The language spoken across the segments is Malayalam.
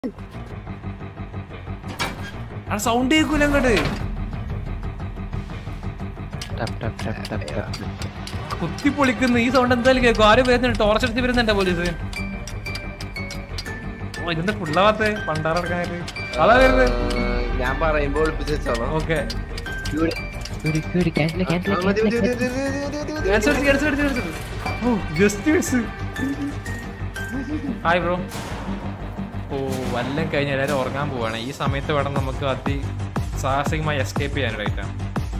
ആ സൗണ്ട് കേൾക്കൂല അങ്ങോട്ട് ടപ് ടപ് ടപ് ടപ് ടപ്. കുത്തി പൊളിക്കുന്നു ഈ സൗണ്ട് എന്തായാലും കേൾക്കും ആരും വരുന്നുണ്ട് ടോർച്ച് അടിച്ച് വരുന്നുണ്ടോ പോലീസ് ഓ ഇതിന്റെ ഫുള്ളാവാത്ത പണ്ടാറടക്കാനായിട്ട് അതാ വരുന്നത് ഞാൻ പറയുമ്പോ ഒളിപ്പിച്ച് വെച്ചോളാം ഓക്കെ ക്യൂരി, ക്യൂരി, cancel, cancel, ആ, മതി, cancel, മതി, മതി, cancel. മതി, മതി, മതി, മതി. ഓ ജസ്റ്റ് മിസ് ഹായ് ബ്രോ ഓ എല്ലാം കഴിഞ്ഞ് എല്ലാവരും ഉറങ്ങാൻ പോവാണ് ഈ സമയത്ത് വേണം നമുക്ക് അതി സാഹസികമായി എസ്കേപ്പ് ചെയ്യാനായിട്ടാണ്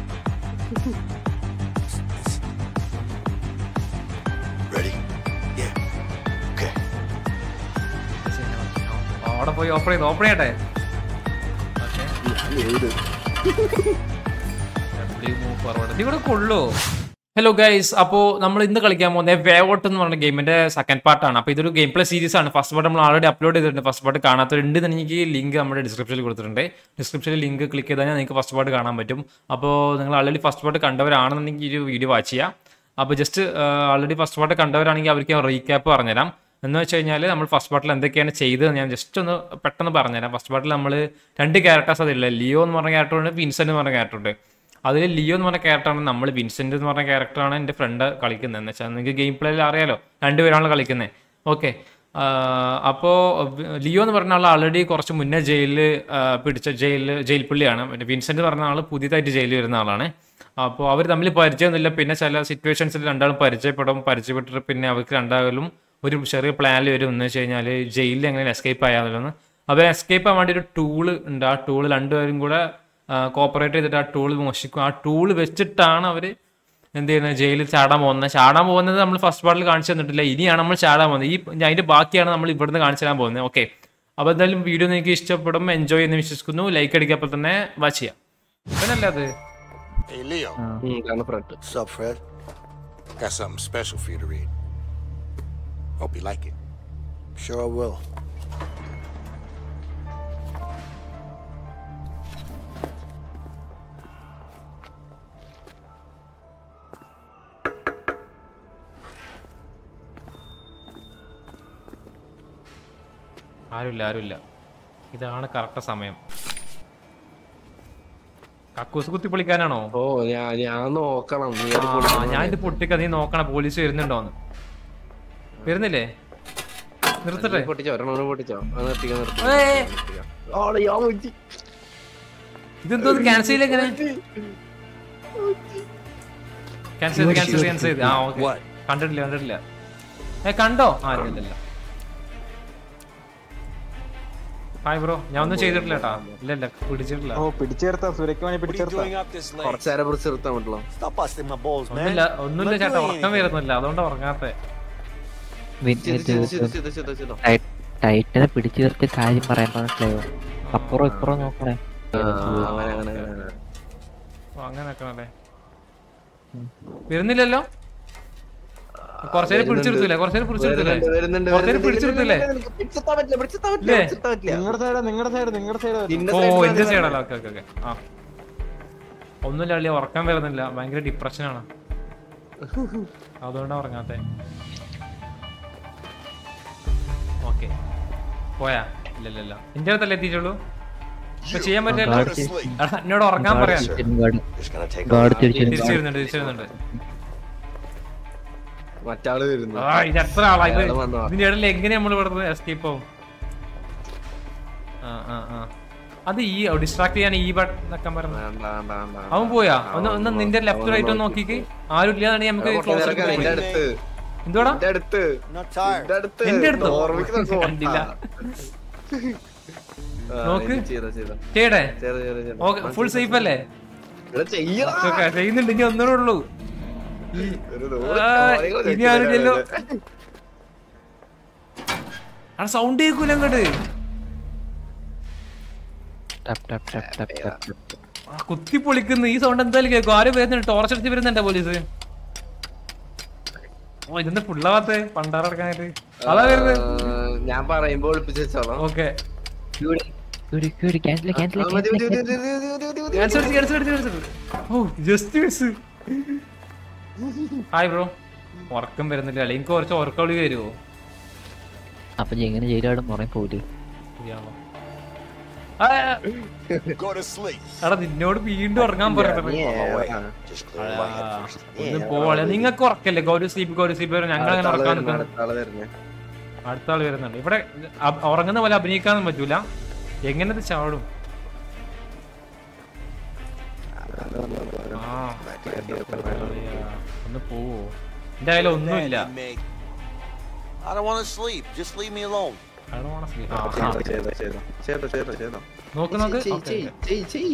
Ready? Yeah. Okay. അവിടെ പോയി ഓപ്പൺ ചെയ്ത് ഓപ്പൺ ചെയ്യട്ടെ ഇവിടെ കൊള്ളോ ഹലോ ഗൈസ് അപ്പോൾ നമ്മൾ ഇന്ന് കളിക്കാൻ പോകുന്നത് വേവോട്ട് എന്ന് പറഞ്ഞ ഗെയിമിന്റെ സെക്കൻഡ് പാർട്ടാണ് അപ്പോൾ ഇതൊരു ഗെയിം പ്ലേ സീരീസ് ആണ് ഫസ്റ്റ് പാർട്ട് നമ്മൾ ആൾറെഡി അപ്ലോഡ് ചെയ്തിട്ടുണ്ട് ഫസ്റ്റ് പാർട്ട് കാണാത്തവരുണ്ട് എന്ന് എനിക്ക് ലിങ്ക് നമ്മുടെ ഡിസ്ക്രിപ്ഷനിൽ കൊടുത്തിട്ടുണ്ട് ഡിസ്ക്രിപ്ഷനിൽ ലിങ്ക് ക്ലിക്ക് ചെയ്താൽ നിങ്ങൾക്ക് ഫസ്റ്റ് പാർട്ട് കാണാൻ പറ്റും അപ്പോൾ നിങ്ങൾ ആൾറെഡി ഫസ്റ്റ് പാർട്ട് കണ്ടവരാണെന്നുണ്ടെങ്കിൽ ഈ ഒരു വീഡിയോ വാച്ച് ചെയ്യാം അപ്പോൾ ജസ്റ്റ് ആൾറെഡി ഫസ്റ്റ് പാർട്ട് കണ്ടവരാണെങ്കിൽ അവർക്ക് റീക്യാപ്പ് പറഞ്ഞുതരാം എന്ന് വെച്ച് കഴിഞ്ഞാൽ നമ്മൾ ഫസ്റ്റ് പാർട്ടിൽ എന്തൊക്കെയാണ് ചെയ്തത് ഞാൻ ജസ്റ്റ് ഒന്ന് പെട്ടെന്ന് പറഞ്ഞുതരാം ഫസ്റ്റ് പാർട്ടിൽ നമ്മൾ രണ്ട് ക്യാരക്ടേഴ്സ് അതില്ല ലിയോ എന്ന് പറഞ്ഞ ക്യാരക്ടറുണ്ട് വിൻസെന്റ് എന്ന് പറഞ്ഞ ക്യാരക്ടറുണ്ട് അതിൽ ലിയോ എന്ന് പറഞ്ഞ ക്യാരക്ടറാണ് നമ്മൾ വിൻസെന്റ് എന്ന് പറഞ്ഞ ക്യാരക്ടറാണ് എൻ്റെ ഫ്രണ്ട് കളിക്കുന്നത് എന്ന് വെച്ചാൽ നിങ്ങൾക്ക് ഗെയിം പ്ലേയിൽ അറിയാലോ രണ്ടുപേരാണ് കളിക്കുന്നത് ഓക്കെ അപ്പോൾ ലിയോ എന്ന് പറഞ്ഞ ആൾ ആൾറെഡി കുറച്ച് മുന്നേ ജയിലിൽ പിടിച്ച ജയിലിൽ ജയിൽ പുള്ളിയാണ് പിന്നെ വിൻസെന്റ് എന്ന് പറഞ്ഞ ആൾ പുതിയതായിട്ട് ജയിലിൽ വരുന്ന ആളാണ് അപ്പോൾ അവർ തമ്മിൽ പരിചയമൊന്നുമില്ല പിന്നെ ചില സിറ്റുവേഷൻസിൽ രണ്ടാളും പരിചയപ്പെടും പരിചയപ്പെട്ടിട്ട് പിന്നെ അവർക്ക് രണ്ടാളും ഒരു ചെറിയ പ്ലാനിൽ വരും എന്ന് വെച്ച് കഴിഞ്ഞാൽ ജയിലിൽ എങ്ങനെ എസ്കേപ്പ് ആയാലെന്ന് അവർ എസ്കേപ്പ് ആവാൻ വേണ്ടി ഒരു ടൂള് ഉണ്ട് ആ ടൂള് രണ്ടുപേരും കൂടെ കോപ്പറേറ്റ് ചെയ്തിട്ട് ആ ടൂൾ മോഷിക്കും ആ ടൂൾ വെച്ചിട്ടാണ് അവർ എന്ത് ചെയ്യുന്നത് ജയിലിൽ ചാടാൻ പോകുന്നത് ചാടാൻ പോകുന്നത് നമ്മൾ ഫസ്റ്റ് പാർട്ടിൽ കാണിച്ചു തന്നിട്ടില്ല ഇനിയാണ് നമ്മൾ ചാടാൻ പോകുന്നത് ഈ അതിന്റെ ബാക്കിയാണ് നമ്മൾ ഇവിടുന്ന് കാണിച്ചു തരാൻ പോകുന്നത് ഓക്കെ അപ്പോൾ എന്തായാലും വീഡിയോ നിങ്ങൾക്ക് ഇഷ്ടപ്പെടും എൻജോയ് എന്ന് വിശ്വസിക്കുന്നു ലൈക്ക് അടിക്കപ്പോൾ തന്നെ വാച്ച് ചെയ്യാം ഇവനല്ലേ അത് Hey, Leo. ഉം, ഇതാണ് friend What's up, Fred? Got something special for you to read. Hope you like it. Sure I will. ആരുമില്ല ആരുമില്ല ഇതാണ് കറക്റ്റ് സമയം കക്കൂസ് കുത്തി പൊളിക്കാനാണോ ഓ ഞാൻ ഞാൻ നോക്കണം നീ അത് ആ, കൊടുക്കണം. ഞാൻ ഇത് പൊട്ടിക്ക നീ നോക്കണം പോലീസ് വരുന്നുണ്ടോന്ന് വരുന്നില്ലേ നിർത്തട്ടെ നീ പൊട്ടിച്ചോ ഒരെണ്ണം പൊട്ടിച്ചോ അത് നിർത്തിക്കാം ഏയ്. നിർത്തിക്കാം ഓളെ ഞാൻ പൊട്ടി. ഇതെന്തോ ക്യാൻസൽ ചെയ്യില്ല എങ്ങനെ ക്യാൻസൽ ചെയ്ത് ക്യാൻസൽ ചെയ്ത് ക്യാൻസൽ ചെയ്ത് ആ ഓക്കെ കണ്ടിട്ടില്ല കണ്ടിട്ടില്ല ഏ കണ്ടോ ആ ഇല്ല ഇല്ല ഹായ് ബ്രോ ഞാൻ ഒന്നും ചെയ്തിട്ടില്ല കേട്ടാ ഇല്ല ഇല്ല പിടിച്ചിട്ടില്ല ഓ പിടിച്ചേർത്ത സുരയ്ക്ക് വേണ്ടി What are you പിടിച്ചേർത്ത doing up this late? കുറച്ച് നേരം പിടിച്ച് നിർത്താൻ പറ്റുള്ളൂ Stop busting my balls, man. ഒന്നുമില്ല ഒന്നുമില്ല Look, ചേട്ടാ you ഉറക്കം ain't- വരുന്നില്ല അതുകൊണ്ട് ഉറങ്ങാത്തെ വിൻ- ചെയ്ത് ഇത് ചെയ്ത് ഇത് ചെയ്ത് ചെയ്ത് ചെയ്ത് ചെയ്തോ. ടൈ- ടൈറ്റനെ പിടിച്ചു നിർത്തി കാര്യം പറയാൻ മനസ്സിലായോ അപ്പുറം ഇപ്പുറം നോക്കണേ ആ, അങ്ങനെ അങ്ങനെ അങ്ങനെ ഓ, അങ്ങനെ നിക്കണല്ലേ വരുന്നില്ലല്ലോ കുറച്ചേരം പിടിച്ചെടുത്തില്ലേ കുറച്ചേരം പിടിച്ചെടുത്തില്ലേ വരുന്നുണ്ട്, വരുന്നുണ്ട്, കുറച്ചേരം വരുന്നുണ്ട്. പിടിച്ചെടുത്തില്ലേ പിടിച്ചെത്താൻ പറ്റില്ല, പിടിച്ചെത്താൻ പറ്റില്ല, ഇല്ലേ? പിടിച്ചെത്താൻ പറ്റില്ല. നിങ്ങളുടെ സൈഡ് നിങ്ങളുടെ സൈഡ് നിങ്ങളുടെ സൈഡ് നിന്റെ ഓ side ല് എന്റെ വരണം. സൈഡല്ല ഓക്കെ ഓക്കെ ഓക്കെ ആ ഒന്നുമില്ല അള്ളി ഉറക്കാൻ വരുന്നില്ല ഭയങ്കര ഡിപ്രഷനാണ് അതുകൊണ്ടാ ഉറങ്ങാത്തെ ഓക്കെ പോയാ ഇല്ല ഇല്ല ഇല്ല എന്റെ അടുത്തല്ലേ എത്തിയിട്ടുള്ളൂ ഇപ്പൊ ചെയ്യാൻ പറ്റില്ലല്ലോ ഗാർഡ് Go to sleep. എടാ, എന്നോട് ഉറങ്ങാൻ പറയാം guard It's gonna take a guard lot. തിരിച്ചു തിരിച്ചു വരുന്നുണ്ട് തിരിച്ചു വരുന്നുണ്ട് മറ്റാള് വരുന്നു ആ ഇത് എത്ര ആളാ ഇത് അയാള് വന്നോ? ഇതിന്റെ ഇടയിൽ എങ്ങനെ നമ്മൾ ഇവിടെ എസ്കേപ്പ് ആവും ആ ആ ആ അത് ഈ ഡിസ്ട്രാക്ട് ചെയ്യാൻ ഈ ബട്ടൺ വെക്കാൻ പറഞ്ഞു വേണ്ട, വേണ്ട, വേണ്ട, വേണ്ട. അവൻ പോയാ ഒന്ന് അവൻ ഒന്ന് നോ- നിന്റെ ലെഫ്റ്റ് അവൻ റൈറ്റ് ഒന്ന് നോക്കി. നോക്കിക്ക് ആരും ഇല്ലാതെ നമുക്ക് അവൻ close കുറച്ച് നേരം എടുത്ത് നിന്റെ പോയി. അടുത്ത് എന്തുവാടാ നിന്റെ അടുത്ത് I'm not tired. നിന്റെ അടുത്ത് എന്റെ അടുത്തോ? ഓർമ്മിക്കുന്ന സോഫ. കണ്ടില്ല. ആ, നോക്ക്. ഇത് ചെയ്തോ, ചെയ്തോ. ചെയ്യട്ടെ ചെയ്തോ, ചെയ്തോ, ചെയ്തോ. ഓക്കെ ഫുൾ സേഫ് അല്ലേ ഇവിടെ ചെയ്യടാ. ഓക്കെ ചെയ്യുന്നുണ്ട് ഇനി ഒന്നേ ഉള്ളൂ ഒരു നൂറ് ആ, കാര്യങ്ങള് ഇനി ചോദിച്ചില്ല ആരുമില്ലല്ലോ ഞാൻ. ആ സൗണ്ട് കേൾക്കൂല അങ്ങോട്ട് ടപ് ടപ് ടപ് ടപ് ടപ് ടപ്. ആ കുത്തി പൊളിക്കുന്നു ഈ സൗണ്ട് എന്തായാലും കേൾക്കും ആരും വരുന്നുണ്ട് ടോർച്ച് അടിച്ച് വരുന്നുണ്ടോ പോലീസ് ഓ ഇതിന്റെ ഫുള്ളാവാത്ത പണ്ടാറടക്കാനായിട്ട് അതാ വരുന്നത് ആ, ഞാൻ പറയുമ്പോ ഒളിപ്പിച്ച് വെച്ചോളാം ഓക്കെ ക്യൂരി, ക്യൂരി, ക്യൂരി, cancel, cancel, ആ, മതി, cancel, മതി, മതി, cancel. മതി, മതി, മതി, മതി. ക്യാൻസൽ അടിച്ച് ക്യാൻസൽ അടിച്ച് ക്യാൻസൽ ഓ ജസ്റ്റ് മിസ് ഹായ് ബ്രോ ഉറക്കം വരുന്നില്ല അല്ലെങ്കിൽ കുറച്ച് ഉറക്കളി വരുമോ അപ്പൊ എങ്ങനെ ജയിലാടും മുറയും പോല് ഇയാളോ? ആ, ആ, Go to sleep. എടാ നിന്നോട് വീണ്ടും ഉറങ്ങാൻ പറഞ്ഞത് നീ ഏതാ? Just clear my head ആ, first. ഒന്ന് പോവാളെ നിങ്ങൾക്ക് ഉറക്കല്ലേ ഗൗരി സ്ലീപ്പ് ഗൗരി സ്ലീപ്പ് ഞങ്ങൾ അങ്ങനെ അടുത്ത ആള് ഉറക്കാൻ വരുന്നു, നിൽക്കുന്നു അടുത്ത ആള് വരുന്നു. അടുത്ത ആള് വരുന്നുണ്ട് ഇവിടെ അ- ഉറങ്ങുന്ന പോലെ അഭിനയിക്കാനും പറ്റൂല എങ്ങനെ ചാടും ആ ഒന്ന് പോവോ എന്റെ കയ്യിൽ ഒന്നുമില്ല Daddy, mate. I don't want to sleep. Just leave me alone. I don't wanna sleep. ആ, ആ. ചെയ്തോ, ചെയ്തോ, ചെയ്തോ. ചെയ്തോ, ചെയ്തോ, ചെയ്തോ. നോക്ക് നോക്ക് ചെയ്യ്, ഓക്കേ, ചെയ്യ്, ഓക്കേ. ചെയ്യ്, ചെയ്യ്.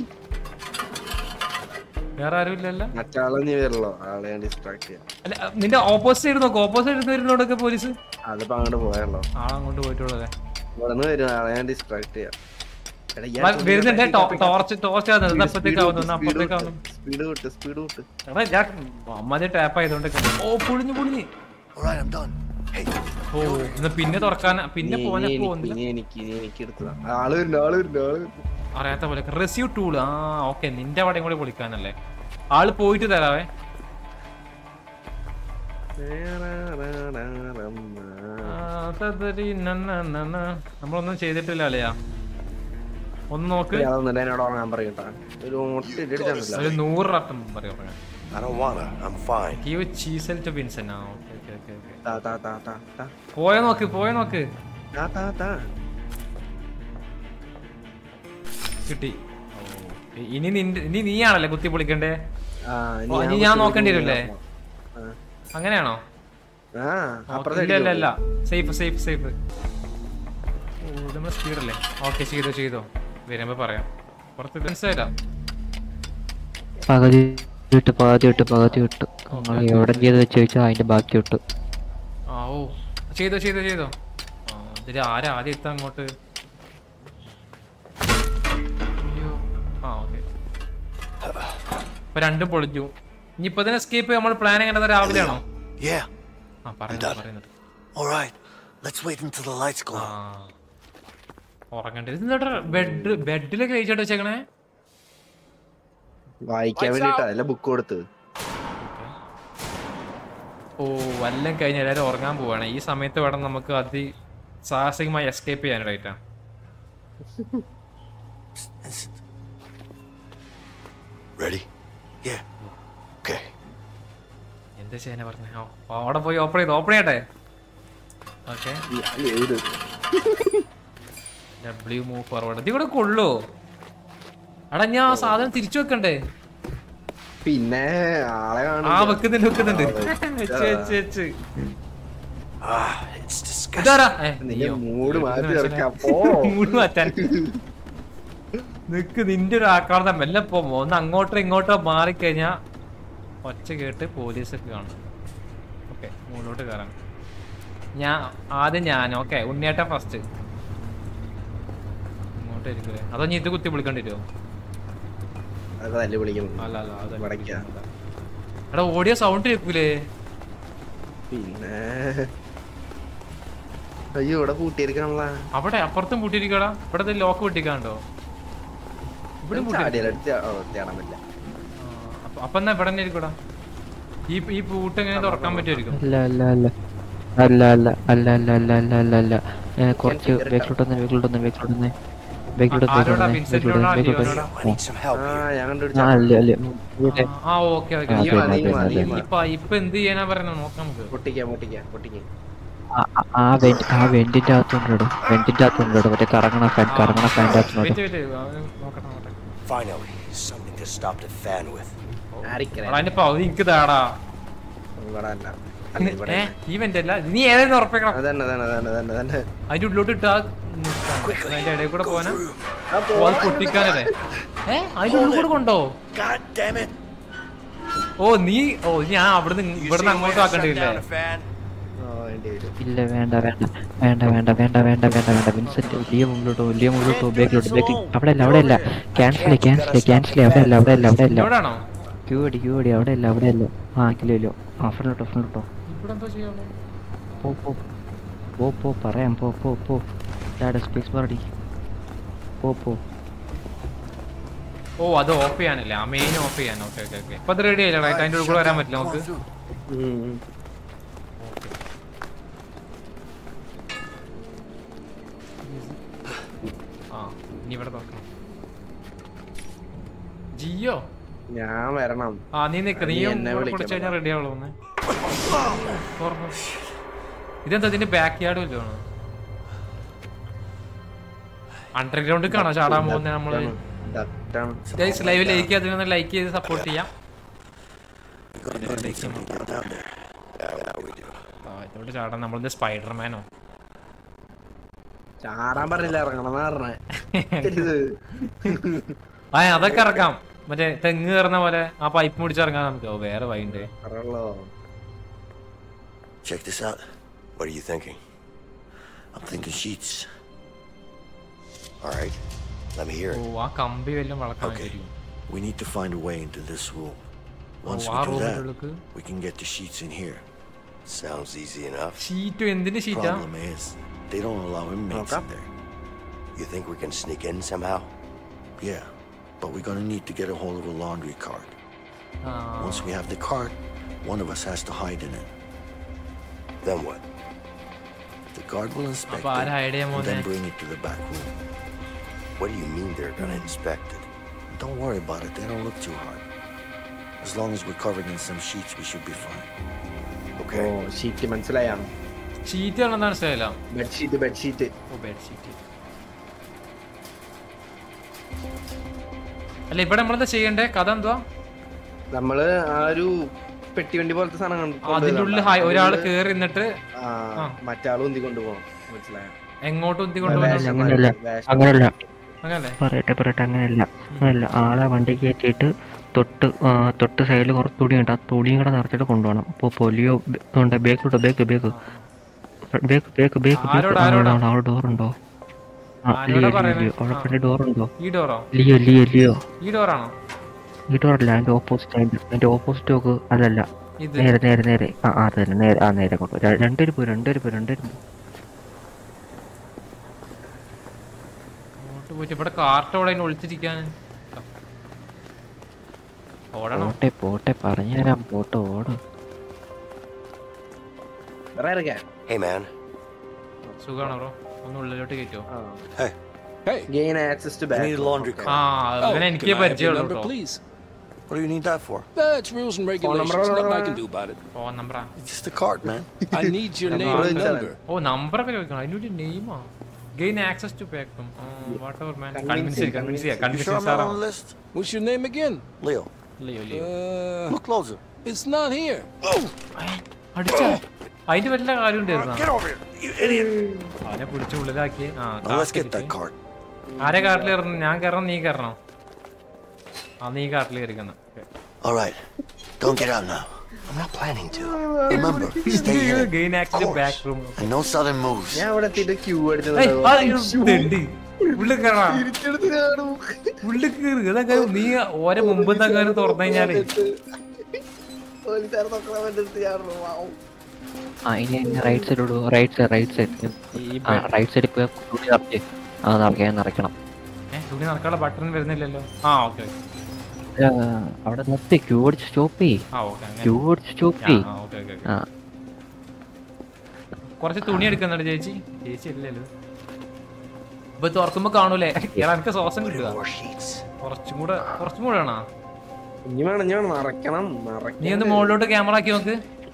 വേറെ ആരും ഇല്ലല്ലോ മറ്റാളെ നീ വരല്ലോ ആളെ ഞാൻ ഡിസ്ട്രാക്ട് ചെയ്യാം അല്ല നിന്റെ ഓപ്പോസിറ്റ് സൈഡ് നോക്ക് ഓപ്പോസിറ്റ് സൈഡ് വരുന്നോടൊക്കെ പോലീസ് അതിപ്പോ അങ്ങോട്ട് പോയല്ലോ ആളങ്ങോട്ട് പോയിട്ടുള്ളതേ ഇവിടെ നിന്ന് വരും ആളെ ഞാൻ ഡിസ്ട്രാക്ട് ചെയ്യാം എടാ, ഇയാൾ വ- വരുന്നുണ്ട് topic, ടോർച്ച് ടോർച്ച് speed, അപ്പുറത്തേക്ക് ആവുന്നു speed അപ്പുറത്തേക്ക് വിട്ട്, ആവുന്നു speed വിട്ട് സ്പീഡ് വിട്ട് എടാ ഞാൻ അമ്മാതി ടാപ്പ് ആയതുകൊണ്ടൊക്കെ ഓ പുളിഞ്ഞു പുളിഞ്ഞ് All right, I'm done. Hey, ഓ ഇന്ന് പിന്നെ തുറക്കാൻ പിന്നെ നീ- പോകാനൊക്കെ നീ എനിക്ക് പോകുന്നില്ല നീ എനിക്ക് നീ എനിക്ക് എടുത്തതാ ആള് വരുന്നു ആള് വരുന്നു ആള് വരുന്നു അറിയാത്ത പോലെ റെസ്യൂ ടൂൾ ആ ഓക്കെ നിന്റെ അവിടെയും കൂടി പൊളിക്കാനല്ലേ ആള് പോയിട്ട് തരാവേ ആ, തതരി നന്ന നന്ന. നമ്മളൊന്നും ചെയ്തിട്ടില്ല അല്ലയാ ഒന്ന് നോക്ക് ഇയാളൊന്നുമില്ല എന്നോട് ഉറങ്ങാൻ പറയട്ടാ ഒരു മുട്ട ഇടിച്ചാന്നില്ല ഒരു നൂറ് റട്ടം പറയാം I don't wanna. I'm fine. Give chisel to Vincent ആ ഓക്കെ ഓക്കെ ഓക്കെ ഓക്കെ താ താ താ താ താ പോയ നോക്ക് പോയ നോക്ക് താ താ താ കിട്ടി ഓ, ഇനി നിന്റെ ഇനി നീയാണല്ലേ കുത്തി പൊളിക്കണ്ടേ ആ, ഓ, ഇനി ഞാൻ നോക്കേണ്ടി വരുമല്ലേ? ആ. അങ്ങനെയാണോ ആ അപ്പുറത്തെ ഇല്ല ഇല്ല ഇല്ല സേഫ് സേഫ് സേഫ് നമ്മൾ സ്പീഡല്ലേ ഓക്കെ ചെയ്തോ ചെയ്തോ വരുമ്പോ പറയാം പുറത്ത് മനസ്സിലായില്ല പകുതി വിട്ട് പകുതി വിട്ട് പകുതി വിട്ട് നിങ്ങൾ എവിടെ ചെയ്ത് വെച്ച് ചോദിച്ചാൽ അതിന്റെ ബാക്കി വിട്ടു ആ ഓ ചെയ്തോ ചെയ്തോ ചെയ്തോ ആ ഇതിൽ ആരാ ആദ്യം എത്താൻ അങ്ങോട്ട് അയ്യോ ആ ഓക്കെ ഇപ്പൊ രണ്ടും പൊളിഞ്ഞു ഇനിയിപ്പോ ഇതിന് എസ്കേപ്പ് നമ്മൾ പ്ലാൻ എങ്ങനെ രാവിലെ ആണോ Yeah. ആ പറയുന്നുണ്ട് പറയുന്നുണ്ട് All right. Let's wait until the lights go ആ out. ഉറങ്ങണ്ടേ ഇത് ബെഡ് ബെഡിലൊക്കെ കഴിച്ചിട്ട് വെച്ചേക്കണേ വായിക്കാൻ വേണ്ടിട്ടാ അല്ല ബുക്ക് കൊടുത്ത് ഓ വല്ലം കഴിഞ്ഞ് എല്ലാവരും ഉറങ്ങാൻ പോവാണ് ഈ സമയത്ത് വേണം നമുക്ക് അതി സാഹസികമായി എസ്കേപ്പ് ചെയ്യാനായിട്ടാ Ready? Yeah. Okay. എന്താ ചെയ്യാനാ പറഞ്ഞേ ഓ അവിടെ പോയി ഓപ്പൺ ചെയ്ത് ഓപ്പൺ ചെയ്യട്ടെ ഓക്കെ ഡബ്ല്യു മൂവ് ഫോർവേഡ് ഇത് ഇവിടെ കൊള്ളോ എടാ ഞാൻ ആ സാധനം തിരിച്ചു വെക്കണ്ടേ പിന്നെ ആളെ ആ കാണും വെക്കുന്നുണ്ട് വെക്കുന്നുണ്ട് വെച്ച് വെച്ച് വെച്ച് Ah, it's disgusting. ഇതാരാ ഏ, നിന്റെ നീയോ? മൂഡ് മാറ്റി ഇത് ഇറക്കാം പോ മൂഡ് മാറ്റാൻ നിക്ക് നിന്റെ ഒരു ആക്രാന്തം മെല്ലെ പോ ഒന്ന് അങ്ങോട്ടോ ഇങ്ങോട്ടോ മാറിക്കഴിഞ്ഞാ ഒച്ച കേട്ട് പോലീസൊക്കെ കാണും ഓക്കെ മുകളിലോട്ട് കയറാം ഞാൻ ആദ്യം ഞാൻ ഓക്കെ ഉണ്ണിയേട്ട ഫസ്റ്റ് ഇങ്ങോട്ട് ഇരിക്കൂലേ അതോ ഇനി ഇത് കുത്തി വിളിക്കേണ്ടി വരുമോ അത് തല്ലി വിളിക്കുന്നു അല്ല അല്ല അത് വടക്കാ. എടാ ഓഡിയോ സൗണ്ട് കേൾക്കൂലേ പിന്നെ അയ്യോ ഇവിടെ കൂട്ടിയിരിക്കണല്ല അവിടെ അപ്പുറത്തും പൂട്ടിയിരിക്കടാ ഇവിടെ ലോക്ക് പൊട്ടിക്കാണ്ടോ ഇവിടെ തേടാൻ പറ്റില്ല അപ്പൊ എന്നാ ഇവിടെ തന്നെ ഇരിക്കൂടാ ഈ ഈ പൂട്ട് എങ്ങനെ തുറക്കാൻ പറ്റുമായിരിക്കും അല്ല അല്ല അല്ല അല്ല അല്ല അല്ല അല്ല അല്ല അല്ല അല്ല അല്ല ഏ, കുറച്ച് ബേക്കിലോട്ടൊന്ന് ബേക്കിലോട്ടൊന്ന് ബേക്കിലോട്ടൊന്ന് ബേക്കിലോട്ട് ആരോടാ ബേക്കിലോട്ട് വിൻസെന്റിനോടാ ബേക്കിലോട്ട് ലിയോനോടാ I need some help ആ here. ഞാൻ ആ കണ്ടുപിടിച്ച അല്ല അല്ല ഇവിടെ ആ ഓക്കെ ഓക്കെ ആ, ഈ അതെ, മതി, അതെ, ഈ മതി, അതെ. ഈ മതി. ഇപ്പൊ ഇപ്പൊ എന്ത് ചെയ്യാനാ പറയുന്നത് നോക്കാം നമുക്ക് പൊട്ടിക്കാം പൊട്ടിക്കാം പൊട്ടിക്കാം ആ- ആ- ആ വെന്റ് ആ വെന്റിന്റെ അകത്തുണ്ടോ വെന്റിന്റെ അകത്തുണ്ടോ മറ്റേ കറങ്ങണ ഫാൻ കറങ്ങണ ഫാൻ്റെ അകത്തുണ്ടോ വെയിറ്റ് വെയിറ്റ് നോക്കട്ടെ നോക്കട്ടെ Finally, something to stop the fan with. ആരിക്കല എടാ അതിന്റെ പകുതി എനിക്ക് താടാ ഇവിടെ അല്ല അല്ല ഇവിടെ ഏ ഈ വെന്റ് അല്ല നീ ഏതായിരുന്നു ഉറപ്പിക്കണം അതന്നെ അതന്നെ അതന്നെ അതന്നെ അതന്നെ അതിന്റെ ഉള്ളിലോട്ട് ഇട്ടാ അതിന്റെ ഇടയിൽ കൂടെ പോവാനാ ഓ, അത് പൊട്ടിക്കാനല്ലേ ഏ അതിന്റെ ഉള്ളിൽ കൂടെ കൊണ്ടോ God damn it! ഓ നീ ഓ ഞാൻ അവിടുന്ന് You ഇവിടുന്ന് see a way അങ്ങോട്ട് to shut ആക്കേണ്ടി down വരില്ലേ a fan? ഓ വേണ്ടി വരും ഇല്ല വേണ്ട വേണ്ട വേണ്ട വേണ്ട വേണ്ട വേണ്ട വേണ്ട വേണ്ട വിൻസെന്റ് വലിയ മുകളിലോട്ടോ വലിയ മുകളിലോട്ടോ ബേക്കിലോട്ട് ബേക്ക് അവിടെ അല്ല അവിടെ അല്ല ക്യാൻസൽ ക്യാൻസൽ ക്യാൻസൽ അവിടെ അല്ല അവിടെ അല്ല അവിടെ അല്ല എവിടാണോ ക്യൂ അടി ക്യൂ അടി അവിടെ അല്ല അവിടെ അല്ല ആ കിലോ ഇല്ലോ ആ ഫ്രണ്ടിലോട്ടോ ഫ്രണ്ടിലോട്ടോ ഇവിടെ എന്തോ ചെയ്യാമോ പോ പോ പോ പോ പറയാം പോ പോ പോ ഡാഡ സ്പേസ് ബാർ അടി പോ പോ ഓ അത് ഓഫ് ചെയ്യാനല്ലേ ആ മെയിൻ ഓഫ് ചെയ്യാൻ ഓക്കെ ഓക്കെ ഓക്കെ ഇപ്പൊ അത് റെഡി ആയില്ല റൈറ്റ് അതിന്റെ ഉള്ളിൽ കൂടെ വരാൻ പറ്റില്ല നമുക്ക് ഉം, ഉം. ആ ഇനി ഇവിടെ തുറക്കണം ജിയോ ഞാൻ വരണം ആ നീ നിക്ക് നീ നീയും എന്നെ ഇവിടെ വിളിക്കണം. കുടിച്ചു കഴിഞ്ഞാൽ റെഡി ആവുള്ളൂ ഒന്ന് തുറന്നു ഇതെന്താ ഇതിന്റെ ബാക്ക് യാർഡ് വല്ലതും ആണോ അണ്ടർഗ്രൗണ്ടിൽ കാണോ ചാടാൻ പോകുന്നത് നമ്മള് ഡക്റ്റാണ് ഗൈസ് ലൈവ് ലൈക്ക് അതിനൊന്ന് ലൈക്ക് ചെയ്ത് സപ്പോർട്ട് ചെയ്യാം ആ, ഇതോട്ട് ചാടാൻ നമ്മളത് സ്പൈഡർമാനോ ചാടാൻ പറഞ്ഞില്ല ഇറങ്ങണം പറഞ്ഞേ ആ അതൊക്കെ ഇറക്കാം മറ്റേ തെങ്ങ് കയറുന്ന പോലെ ആ പൈപ്പ് മുടിച്ച് ഇറങ്ങാൻ നമുക്ക് ഓ, വേറെ വൈണ്ട് അറിയുള്ളോ Check this out. What are you thinking? I'm thinking sheets. All right, let me hear oh it. ആ കമ്പി വല്ലതും വളക്കാൻ Okay. പറ്റും We need to find a way into this room. Once oh we ആ do റൂമിന്റെ that, ഉള്ളിക്ക് we can get the sheets in here. Sounds easy enough. ഷീറ്റോ എന്തിന്റെ ഷീറ്റാ Problem is, they don't allow inmates in there. You think we can sneak in somehow? Yeah, but we're gonna need to get a hold of a laundry cart. ആ Once we have the cart, one of us has to hide in it. Then what? The guard will inspect അപ്പൊ ആരാ hide ചെയ്യാൻ it and then പോകുന്നെ? bring it to the back room. What do you mean they're gonna inspect it? Don't worry about it, they don't look too hard. As long as we're covered in some sheets, we should be fine. ഓ Okay. ഷീറ്റ് മനസ്സിലായ ഷീറ്റ് ആണെന്ന് മനസ്സിലായില്ല ബെഡ്ഷീറ്റ് ബെഡ്ഷീറ്റ് ഓ ബെഡ് ഷീറ്റ് അല്ല ഇവിടെ നമ്മളെന്താ ചെയ്യണ്ടേ കഥ എന്തുവാ നമ്മള് ആ ഒരു പെട്ടി വണ്ടി പോലത്തെ സാധനം കണ്ടു അതിന്റെ ഉള്ളിൽ ഹായ് ഒരാൾ കേറി നിന്നിട്ട് ആ ആ. മറ്റാളും ഉന്തി കൊണ്ടുപോകണം മനസ്സിലായോ എങ്ങോട്ടും ഉന്തി കൊണ്ടുപോകുന്നു അങ്ങനെയല്ല വേഷം. അങ്ങനെയല്ല അങ്ങനല്ലേ പറയട്ടെ പറയട്ടെ അങ്ങനെയല്ല അങ്ങനെയല്ല ആളെ വണ്ടി കയറ്റിയിട്ട് തൊട്ട് ആ, തൊട്ട് സൈഡിൽ കുറച്ച് തുണിയുണ്ട് ആ തുണിയും കൂടെ നിറച്ചിട്ട് കൊണ്ടുപോകണം അപ്പോൾ പൊലിയോ ഉണ്ട് ബേക്കിലോട്ട് back back back back back ആരോടാ, ആരോടാ? അവിടെ ഡോർ ഉണ്ടോ ആ ആരോടാ ലിയോ ലിയോ പറയുന്നെ? ലിയോ അവിടെ പിന്നെ ഡോർ ഉണ്ടോ ഈ ഡോറോ ലിയോ ലിയോ ലിയോ ഈ ഡോറാണോ ഈ ഡോർ അല്ല അതിന്റെ ഓപ്പോസിറ്റ് അതിന്റെ ഓപ്പോസിറ്റ് നോക്ക് അതല്ല ഇത് നേരെ നേരെ നേരെ ആ ആ, അത് തന്നെ നേരെ ആ നേരെ കൊണ്ട് രണ്ടുപേര് പോയി രണ്ടുപേര് പോയി രണ്ടുപേര് പോയി അങ്ങോട്ട് പോയിട്ട് ഇവിടെ കാർട്ട് അവിടെ അതിന് ഒളിച്ചിരിക്കാൻ ഓടണോ പോട്ടെ പോട്ടെ പറഞ്ഞുതരാം പോട്ടെ ഓട് വേറെ ഇറക്കാൻ Hey, man. സുഖാണോ ബ്രോ ഒന്ന് ഉള്ളിലോട്ട് കയറ്റോ Hey. Hey, gain access to I need a laundry ആ cart. oh, ഇവനെ എനിക്ക് can I have your പരിചയമുള്ളൂ number, കേട്ടോ please? What do you need that for? That's rules and regulations. Nothing I can do about it. Phone നമ്പറാ It's just a cart, man. I need your name and number. ഓ നമ്പറൊക്കെ ചോദിക്കണം അതിനൊരു നെയിമാ ഗെയിൻ ആക്സസ് ടു ബാക്കും whatever man Convince convince it, convince convince ചെയ്യാം You convince sure I'm not സാറാ on the list? What's your name again? Leo, Leo Leo Uh, look closer. it's not here. അടിച്ച അതിന്റെ വല്ല കാര്യം ഉണ്ടായിരുന്ന Get over here, you idiot! അവനെ പിടിച്ച് ഉള്ളിലാക്കി ആ Now let's get that കാത്തിരിക്ക്. cart. ആരെ കാട്ടിൽ കയറുന്നു ഞാൻ കയറണം നീ കയറണം ആ നീ കാട്ടിൽ കയറിക്കുന്ന All right, don't get out now. I'm not planning to. Remember, stay here. Gain ആക്സിന്റെ back room And no sudden moves. ഞാൻ അവിടെ എത്തിയിട്ട് ക്യൂ അടിച്ചു ഉള്ളിൽ കയറാ തിരിച്ചെടുത്ത് കാണും ഉള്ളിൽ കയറി ഇതൊക്കെ നീ ഓരോ മുമ്പ് തങ്ങനെ തുറന്നു കഴിഞ്ഞാലേ പോലീസുകാർ നോക്കാൻ വേണ്ടി ഞാൻ ആ ഇനി right side right side right side ഈ ആ റൈറ്റ് സൈഡിൽ പോയി തുണി നിറച്ച് ആ നിറയ്ക്കാൻ നിറയ്ക്കണം ഏ, തുണി നടക്കാനുള്ള ബട്ടൺ വരുന്നില്ലല്ലോ ആ ഓക്കെ ആ, അവിടെ നിർത്തി ക്യൂ അടിച്ച് സ്റ്റോപ്പ് ചെയ്യ് ആ ഓക്കെ അങ്ങനെ ക്യൂ അടിച്ച് സ്റ്റോപ്പ് ചെയ്യ് ആ ഓക്കെ ഓക്കെ ആ കുറച്ച് തുണി എടുക്കുന്നുണ്ട് ചേച്ചി ചേച്ചി അല്ലല്ലോ ഇപ്പൊ തുറക്കുമ്പോ കാണൂലേ എടാ എനിക്ക് ശ്വാസം കിട്ടുക More sheets. കുറച്ചും കൂടെ കുറച്ചും കൂടെ ആണോ ഇനി വേണം ഇനി വേണം നിറയ്ക്കണം നീ ഒന്ന് മുകളിലോട്ട് ക്യാമറ ആക്കി നോക്ക്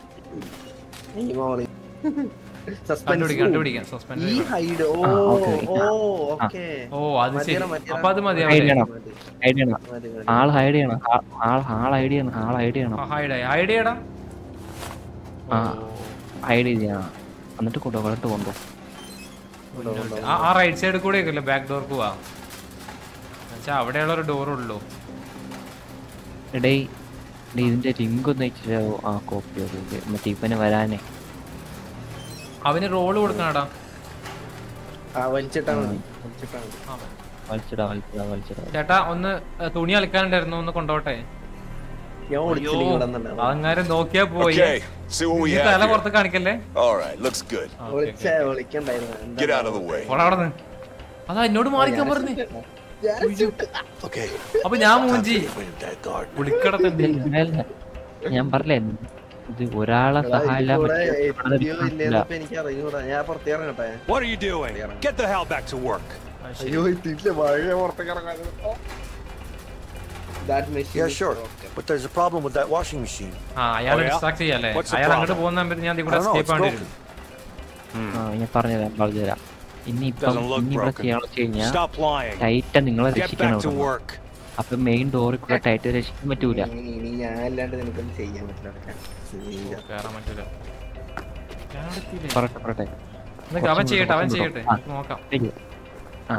സസ്പെൻസ് കണ്ടുപിടിക്കാം കണ്ടുപിടിക്കാം സസ്പെൻഡ് ഈ ഹൈഡ് ഓ ആ, okay, okay. ഓ ഓക്കെ ഓ അത് ശരി മതിയെടാ, മതിയെടാ. അപ്പൊ അത് ഹൈഡ് മതിയാവും ചെയ്യണം ഹൈഡ് ചെയ്യണം മതി മതി ആൾ ഹൈഡ് ചെയ്യണം ആ- ആൾ ആൾ ഹൈഡ് ചെയ്യണം ആൾ ഹൈഡ് ചെയ്യണം ഹൈഡ് ഹൈഡ് ചെയ്യടാ ആ ഹൈഡ് ചെയ്യണം എന്നിട്ട് കൊണ്ടുപോ എന്നിട്ട് കൊണ്ടുപോ ആ- ആ റൈറ്റ് സൈഡിൽ കൂടെ ഒക്കെയല്ലേ ബാക്ക് ഡോർക്ക് പോവാ എന്നുവെച്ചാ അവിടെയുള്ള ഒരു ഡോർ ഉള്ളൂ എടേ ഡേ ഇതിന്റെ ലിങ്ക് ഒന്ന് വെച്ചാ ആ കോപ്പി അത് മറ്റേ ഇവന് വരാനേ അവന് റോള് കൊടുക്കണടാ ആ വലിച്ചിട്ടാ മതി വലിച്ചിട്ടാ മതി വലിച്ചിടാ വലിച്ചിടാ വലിച്ചിടാ ചേട്ടാ ഒന്ന് ഏ, തുണി അലക്കാനുണ്ടായിരുന്നു ഒന്ന് കൊണ്ടോട്ടെ ഞാൻ ഓടിച്ചില്ല ഇവിടെ നിന്നുണ്ട്. അതങ്ങാരും നോക്കിയാ പോയി Okay, see what we നീ തല have here. പുറത്ത് കാണിക്കല്ലേ All right, looks good. ആ, okay, വിളിച്ച okay. വിളിക്കണ്ടായിരുന്നു എന്താ Get out of the way. പോടാ അവിടെ നിന്ന് അതാ എന്നോട് മാറിക്കാൻ പറഞ്ഞു Okay, അപ്പൊ ഞാൻ മൂഞ്ചി get rid of that guard. പുളിക്കടത്തണ്ടി ഇല്ല, ഇല്ല. ഞാൻ പറഞ്ഞില്ലേ ഇത് ഒരാളെ എടാ, സഹായില്ല ഇതിലൂടെ എത്തിയോ ഇല്ലേന്ന് ഇപ്പൊ എനിക്ക് അറിയൂടാ ഞാൻ പുറത്തേ ഇറങ്ങട്ടെ What are you doing? Get the hell back to work. അയ്യോ ഇതില്ല മഴ പുറത്തേക്ക് ഇറങ്ങാൻ That machine Yeah, is sure. broken. But there's a problem with that washing machine. ആ അയാൾ Oh, yeah? ഡിസ്ട്രാക്ട് ചെയ്യല്ലേ What's the അയാൾ അങ്ങോട്ട് problem? പോകുന്ന സമയത്ത് ഞാൻ I ഇവിടെ don't know, escape it's ആണ്ടി broken. വരും ആ ഞാൻ പറഞ്ഞുതരാം പറഞ്ഞുതരാം ഇനിയിപ്പം Doesn't look ഇനി ഇവിടെ broken. ചെയ്യാന്ന് വെച്ച് കഴിഞ്ഞാൽ Stop lying. ടൈറ്റ നിങ്ങളെ Get രക്ഷിക്കണം back to ഇവിടെ. work. അപ്പൊ മെയിൻ ഡോറിൽ കൂടെ ടൈറ്റ് രക്ഷിക്കാൻ പറ്റൂല ഇനി ഇനി ഞാൻ അല്ലാണ്ട് നിനക്കൊന്നും ചെയ്യാൻ പറ്റില്ല ചെയ്യില്ല. കേറാൻ പറ്റൂല ഞാൻ അവിടെ എത്തിയില്ലേ? പറട്ടെ പറട്ടെ എന്നിട്ട് അവൻ കുറച്ചും ചെയ്യട്ടെ അവൻ കൂടെ, ചെയ്യട്ടെ ആ. നമുക്ക് നോക്കാം ശരി. ആ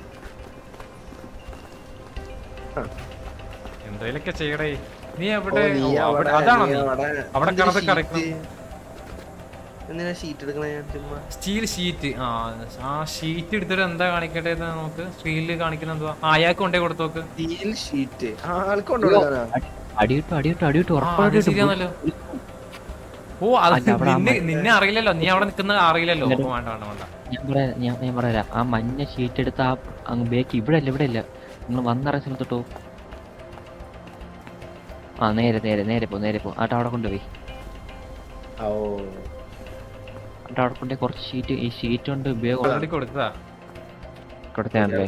എന്തേലൊക്കെ ചെയ്യടേ നീ ഓ, എവിടെ നീ ഓ, അവിടെ- അവിടെ- അതാണോ നീ നീ അവിടെ- അവിടെ എന്തിനാ കിടന്ന് sheet? കിടക്കണം. എന്തിനാ ഷീറ്റ് എടുക്കണേ ഞാൻ ചുമ്മാ സ്റ്റീൽ ഷീറ്റ് ആ ആ ഷീറ്റ് എടുത്തിട്ട് എന്താ കാണിക്കട്ടെ എന്ന് നമുക്ക് സ്ക്രീനിൽ കാണിക്കുന്ന എന്തുവാ ആ അയാൾക്ക് കൊണ്ടേ കൊടുത്തു നോക്ക് സ്റ്റീൽ ഷീറ്റ് ആൾക്കൊണ്ടോ അടിയിട്ടു അടിയിട്ടു അടിയിട്ടു ആ, അത് ഉറപ്പായിട്ടും ശരിയാണല്ലോ ഓ അത് അല്ല, അവിടെ നിന്നെ അമ്മ- നിന്നെ അറിയില്ലല്ലോ നീ അവിടെ നിൽക്കുന്ന അറിയില്ലല്ലോ അപ്പൊ വേണ്ട വേണ്ട വേണ്ട ഞാൻ പറയാം ഞാൻ ഞാൻ പറയാം ആ മഞ്ഞ ഷീറ്റ് എടുത്ത് ആ അങ്ങ് ബേക്ക് ഇവിടെ അല്ല ഇവിടെ ഇല്ല നിങ്ങൾ വന്നിറങ്ങിയ സ്ഥലത്തോട്ടോ ആ നേരെ നേരെ നേരെ പോ നേരെ പോ ആട്ടോ അവിടെ കൊണ്ടുപോയി ഓ ആട്ടോ അവിടെ കൊണ്ടുപോയി കുറച്ച് ഷീറ്റ് ഈ ഷീറ്റ് കൊണ്ട് ഉപയോഗം ഓൾറെഡി കൊടുത്തതാ കൊടുത്തതാണല്ലേ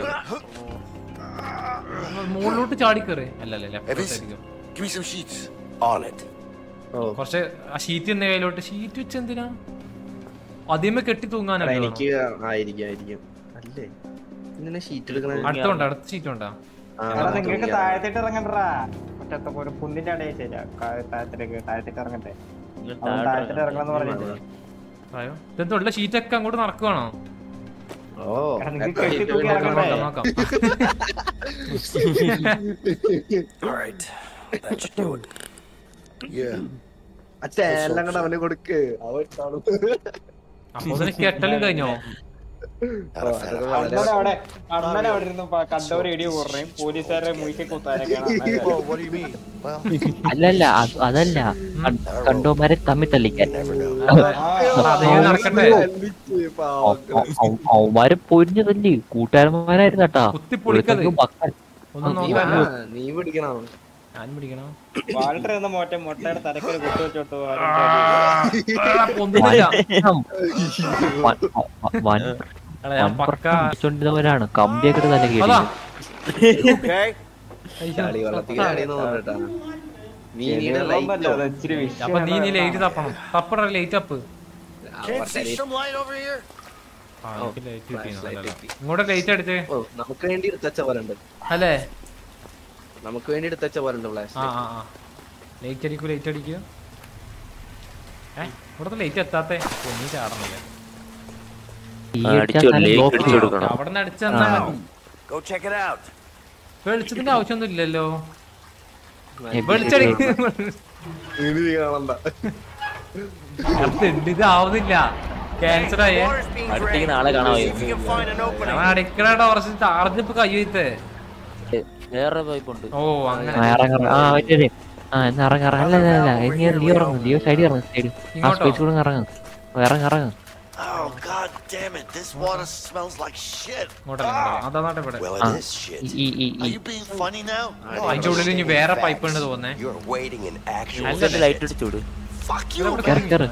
മുകളിലോട്ട് ചാടിക്കേറി അല്ലല്ലേ Evis? Left Give me some sheets. On it. ഓ കുറച്ച് ആ ഷീറ്റ് എന്ന കയ്യിലോട്ട് ഷീറ്റ് വെച്ച് എന്തിനാ ആദ്യമേ കെട്ടി എടാ, തൂങ്ങാനല്ലോ എനിക്ക് ആയിരിക്കും ആയിരിക്കും അല്ലേ എന്തിനാ ഷീറ്റ് എടുക്കണേ അടുത്തുണ്ട് അടുത്ത ഷീറ്റ് ഉണ്ടാ ആ, എടാ അത് നിങ്ങൾക്ക് തുണിയാ. താഴത്തേട്ട് ഇറങ്ങണ്ടാ മറ്റേ ഒരു കുന്നിന്റെ അടയെ ശരിയാ താഴത്തേക്ക് താഴത്തേക്ക് ഇറങ്ങട്ടെ അവൻ താഴത്തേട്ട് ഇറങ്ങണമെന്ന് പറഞ്ഞിട്ട് ആയോ ഇതെന്തുള്ള ഷീറ്റ് ഒക്കെ അങ്ങോട്ട് നടക്കുവാണോ ഓ എടാ, നിങ്ങൾക്ക് കട്ടി കെട്ടി തൂക്കി ഇട്ട് ഇറങ്ങണ്ടേ? നോക്കാം നോക്കാം All right. That should do it. Yeah. ആ ചേലെല്ലാം കൂടെ അവന് കൊടുക്ക് അവൻ ഇട്ടാളും. അപ്പൊ അതിന് കെട്ടലും കഴിഞ്ഞോ Not a fan of അണ്ണനെ അവിടെ അണ്ണനെ അവിടെ ഇരുന്ന് പ- കണ്ടവര് ഇടി കൂടുകയും പോലീസുകാരെ മൂക്കി കുത്താനൊക്കെയാണ് അണ്ണൻ Oh, what do you mean? Well, അല്ലല്ല അത് അതല്ല കൺ- കണ്ടോമാരെ തമ്മിൽ തല്ലിക്കാൻ never know. അതേ നടക്കട്ടെ തല്ലിച്ച് പാവം. അവന്മാര് പൊരിഞ്ഞു തല്ലി കൂട്ടുകാരന്മാരായിരുന്നു കേട്ടാ കുത്തി പൊളിക്കത് ഒരുത്തനും ബക്കൻ. ഒന്നും നീ നോക്കാല്ലോ വാ, നീ പിടിക്കണം ഞാൻ പിടിക്കണം വാൾട്ടർ എന്ന മോറ്റ മുട്ടയുടെ തലക്കൊരു കുത്തു വെച്ചോട്ട് പൊന്തുന്നില്ല വൻ- വൻ- വൻ എടാ, ഞാൻ പക്ക പിടിച്ചോണ്ടിരുന്നവരാണ് കമ്പിയൊക്കെ ഇട്ട് തല അതാ കയറി Okay. ചാടി വെള്ളത്തിൽ ചാടിയെന്ന് പറഞ്ഞിട്ടാ നീ നീടെ ലൈറ്റോ ഇച്ചിരി അപ്പൊ നീ നീ ലൈറ്റ് തപ്പണം തപ്പട light up Can't see some light over here? Light flashlight കിട്ടി. ഇങ്ങോട്ട് ലൈറ്റ് അടിച്ചേ ഓ നമുക്ക് വേണ്ടി എടുത്തച്ച പോലുണ്ട് അല്ലേ നമുക്ക് വേണ്ടി എടുത്തച്ച പോലുണ്ട് ഫ്ലാഷ് ആ ആ ആ ലൈറ്റ് അടിക്കൂ ലൈറ്റ് അടിക്കൂ ഏ ഇവിടുത്തെ ലൈറ്റ് എത്താത്തേ പൊന്നി ചാടണല്ലേ ഈ അടിച്ചാൽ തല ബ്ലോക്ക് ചെയ്ത് കൊടുക്കണം അവിടെ നിന്ന് അടിച്ചെന്നാ മതി Go check it out. വെളിച്ചത്തിന്റെ ആവശ്യമൊന്നും ഇല്ലല്ലോ ഏ, വെളിച്ചടിക്ക് നീ കാണണ്ട അടുത്തുണ്ട് ഇത് ആവുന്നില്ല ക്യാൻസർ ആയേ Water's being അടുത്തേക്ക് drained. നാളെ കാണാൻ See if you can find an opening. ഞാൻ അടിക്കണ ടോർച്ച് താഴ്ന്നിപ്പോ കൈ വെച്ചേ വേറെ പൈപ്പ് ഉണ്ട് ഓ അങ്ങനെ ആ ഇറങ്ങ ആ പറ്റേ ആ എന്നാ ഇറങ്ങ ഇറങ്ങ അല്ല അല്ല അല്ല ഇനി ലിയോ ഇറങ്ങും ലിയോ സൈഡിൽ ഇറങ്ങും സൈഡിൽ ആ ഇങ്ങോട്ടോ? സ്പേസ് കൂടെ ഇറങ്ങും ഇറങ്ങ ഇറങ്ങ Oh, god damn it. This water smells like shit. ഇങ്ങോട്ടല്ല ഇങ്ങോട്ടല്ല. അതാ നാട്ടെ ഇവിടെ Well, Ah. it is shit. ഈ ഈ Are ഈ you being funny now? No, അതിന്റെ ഉള്ളിൽ ഇനി വേറെ പൈപ്പ് ഉണ്ട് തോന്നേ You're waiting in actual അല്ലല്ലേ? ലൈറ്റ് അടിച്ചോട് Fuck you, ഇവിടെ man. കയറി കയറി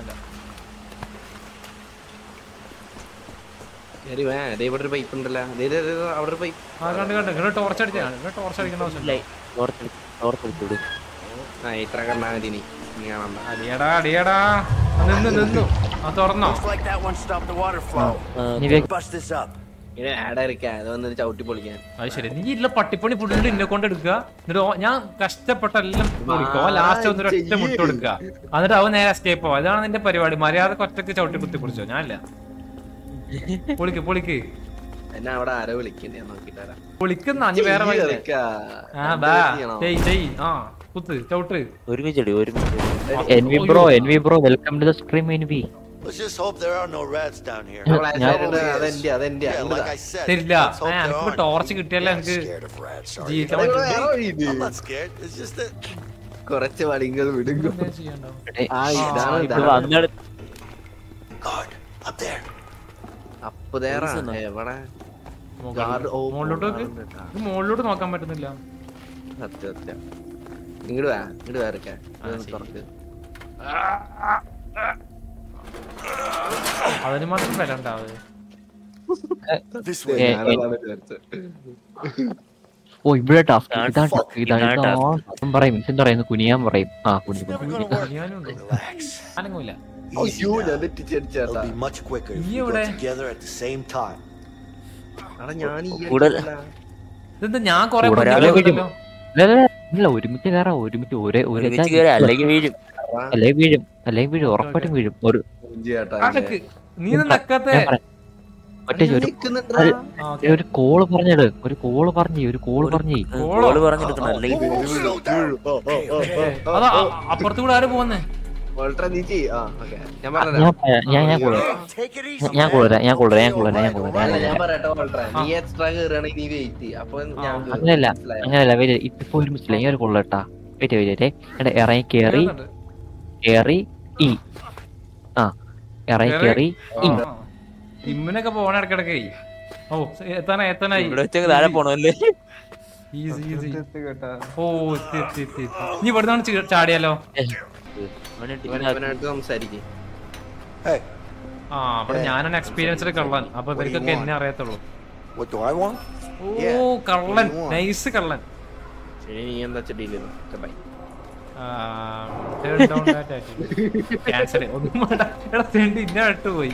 ശരി വേ ദേ ഇവിടെ ഒരു പൈപ്പ് ഉണ്ടല്ലോ ദേ, ദേ, ദേ, ദേ, അവിടെ ഒരു പൈപ്പ് ആ കണ്ട് കണ്ട് ഇങ്ങനെ ടോർച്ച് അടിച്ചാണ് ഇങ്ങനെ ടോർച്ച് അടിക്കേണ്ട ആവശ്യം ഓർത്തെടുത്തോട് ആ ഇത്ര കണ്ടാ മതി നീ നീ കാണണ്ട അടിയടാ അടിയടാ ആ, നിന്നു നിന്നു ആ തുറന്നോ Looks like that one stopped the water flow. നീ വേഗം Bust this up. ഇങ്ങനെ ആഡ് ഇറക്കാ അത് വന്നിട്ട് ചവിട്ടി പൊളിക്കാൻ അത് ശരി നീ ഇല്ല പട്ടിപ്പണി ഫുള്ള് ഇന്നെ കൊണ്ട് എടുക്കുക എന്നിട്ട് ഓ- ഞാൻ കഷ്ടപ്പെട്ട എല്ലാം കൊടുക്കുക ലാസ്റ്റ് വന്നൊരു ഒറ്റ ചെയ്യ്. മുട്ട് കൊടുക്കുക എന്നിട്ട് അവൻ നേരെ എസ്കേപ്പ് ആവും അതാണ് നിന്റെ പരിപാടി മര്യാദ ഒറ്റക്ക് ചവിട്ടി കുത്തി കുടിച്ചോ ഞാനില്ല പൊളിക്ക് പൊളിക്ക് എന്നെ അവിടെ ആരോ വിളിക്കണ്ടേ ഞാൻ നോക്കിട്ട് വരാം പൊളിക്കുന്ന നീ വേറെ വഴി ഇറക്കാ. ആ എന്ത് ബാ ചെയ്യണം? ചെയ് ചെയ് ആ കുത്ത് ചവിട്ട് ഒരുമിച്ചടി ഒരുമിച്ച് N V bro N V bro welcome to the scream N V Let's just hope there are no rats down here. അവിടെ ഞാൻ- ആശാരിണ്ട്, അതെന്റെ അതെന്റെ Yeah, അങ്ങോട്ട് like താ. I said. തരില്ല let's hope ഏ, there എനിക്കിപ്പോ aren't. ടോർച്ച് കിട്ടിയല്ലേ Yeah, എനിക്ക് scared of rats, are you? ജീവിക്കാൻ ഇവിടെ പറ്റും വേറെ വഴിയില്ലേ? I'm not scared. It's just that കുറച്ച് വടികൾ വിടുങ്ങും എന്താ ചെയ്യണ്ടോ? ആ ഇതാണ് ഇത് ഇതാണ്. വന്നെടു guard up there. അപ്പൊ തേറാ എവിടെ മുകളിൽ. ഗാർഡ് ഓ മുകളിലോട്ട് നോക്ക് ഗാർഡ് ഉണ്ട്. ഇത് മുകളിലോട്ട് നോക്കാൻ പറ്റുന്നില്ല സത്യം സത്യം ഇങ്ങോട്ട് വാ ഇങ്ങോട്ട് വേറൊക്കെ ശരി. തുറക്ക് അതിന് മാത്രം വില ഉണ്ടാവുക This ഏ, way. ഏ, ഞാനതാണ് വിചാരിച്ചത് ഓ ഇവിടെ ടാസ്ക് ഞാൻ ഇതാണ് fuck, task, ഇതാണ് ഇതാണ് ഇതാണ് സത്യം പറയും എന്താ പറയുന്നത് കുനിയാൻ പറയും ആ കുഞ്ഞു Never കുഞ്ഞു gonna work. ഞാനുണ്ട് Relax. അനങ്ങൂല അയ്യോ ഞാൻ തെറ്റിച്ചടിച്ചേട്ടാ It'll be much quicker if You we would go have- together at the same time. എടാ ഞാൻ ഈ കൂടുതൽ- അടിച്ചതല്ല. ഇതെന്താ ഞാൻ കൊറേ കൂടെ ബുദ്ധിമുട്ട് ഒരാളെ കൊടുത്തല്ലോ. ഇല്ല, ഇല്ല, ഇല്ല ഒരുമിച്ച് കയറാം ഒരുമിച്ച് ഒരേ ഒരേ ഒരുമിച്ച് കയറി അല്ലെങ്കിൽ വീഴും അല്ലെങ്കിൽ വീഴും അല്ലെങ്കിൽ വീഴും ഉറപ്പായിട്ടും വീഴും ഒരു കുഞ്ചി ചേട്ടാ അടക്ക്. നീ ഇത് നക്കാത്തെ ഞാൻ പറയാം ഒറ്റ ഒരു നിക്കുന്നുണ്ടെടാ. അല്ല, ആ, ഓക്കേ. ഒരു കോള് പറഞ്ഞിട് ഒരു കോള് പറഞ്ഞേ ഒരു കോള് പറഞ്ഞേ കോളോ? കോള് പറഞ്ഞെടുക്കണം അല്ലെങ്കിൽ Slow down. Okay, okay. അതാ അ- അപ്പുറത്ത് കൂടെ ആര് പോകുന്നേ വോൾട്ടർ നീ ചെയ്യ്. ആ, okay. ഞാൻ ഞാൻ പറഞ്ഞുതരാം. പറയാം, ഞാൻ ഞാൻ കൊള്ളു Take it easy. ഞാൻ കൊള്ളു ഞാൻ കൊള്ളു ഞാൻ കൊള്ളു ഞാൻ കൊള്ളു അല്ല, ഞാൻ ഞാൻ പറയട്ടെ വോൾട്ടർ നീ എക്സ്ട്രാ കേറുകയാണെങ്കിൽ നീ വെയിറ്റ് ചെയ്യ് അപ്പൊ ഞാൻ അങ്ങനെയല്ല മനസ്സിലായോ? അങ്ങനെയല്ല വരും ഇപ്പൊ ഒരുമിച്ചില്ല ഞാൻ ഒരു കൊള്ളട്ടാ വെയിറ്റ് വെയിറ്റ് എടാ ഇറങ്ങി കേറി കേറി ഈ ആ ഇറങ്ങി കേറി ഈ ജിമ്മിനൊക്കെ പോണ ഇടക്കിടക്കേ ഓ എത്താനാ എത്താനായി ഇവിടെ വെച്ചൊക്കെ താഴെ പോണല്ലേ ഈസി ഈസി എത്തി കേട്ടാ ഓ എത്തി എത്തി എത്തി എത്തി. നീ ഇവിടെ നിന്ന് ചാടിയാലോ ഇവൻ- ഇവനായിട്ട് സംസാരിക്കും Hey, ആ അവിടെ ഞാനാണ് എക്സ്പീരിയൻസ്ഡ് കള്ളൻ അപ്പൊ ഇവർക്കൊക്കെ എന്നെ അറിയത്തുള്ളൂ what do I want? ഓ കള്ളൻ നൈസ് കള്ളൻ ശരി നീ എന്താ ചെടിയില്ലെന്ന് ബൈ ക്യാൻസർ ഒന്നും വേണ്ട എടാ തെണ്ടി ഇന്നെ ഇട്ട് പോയി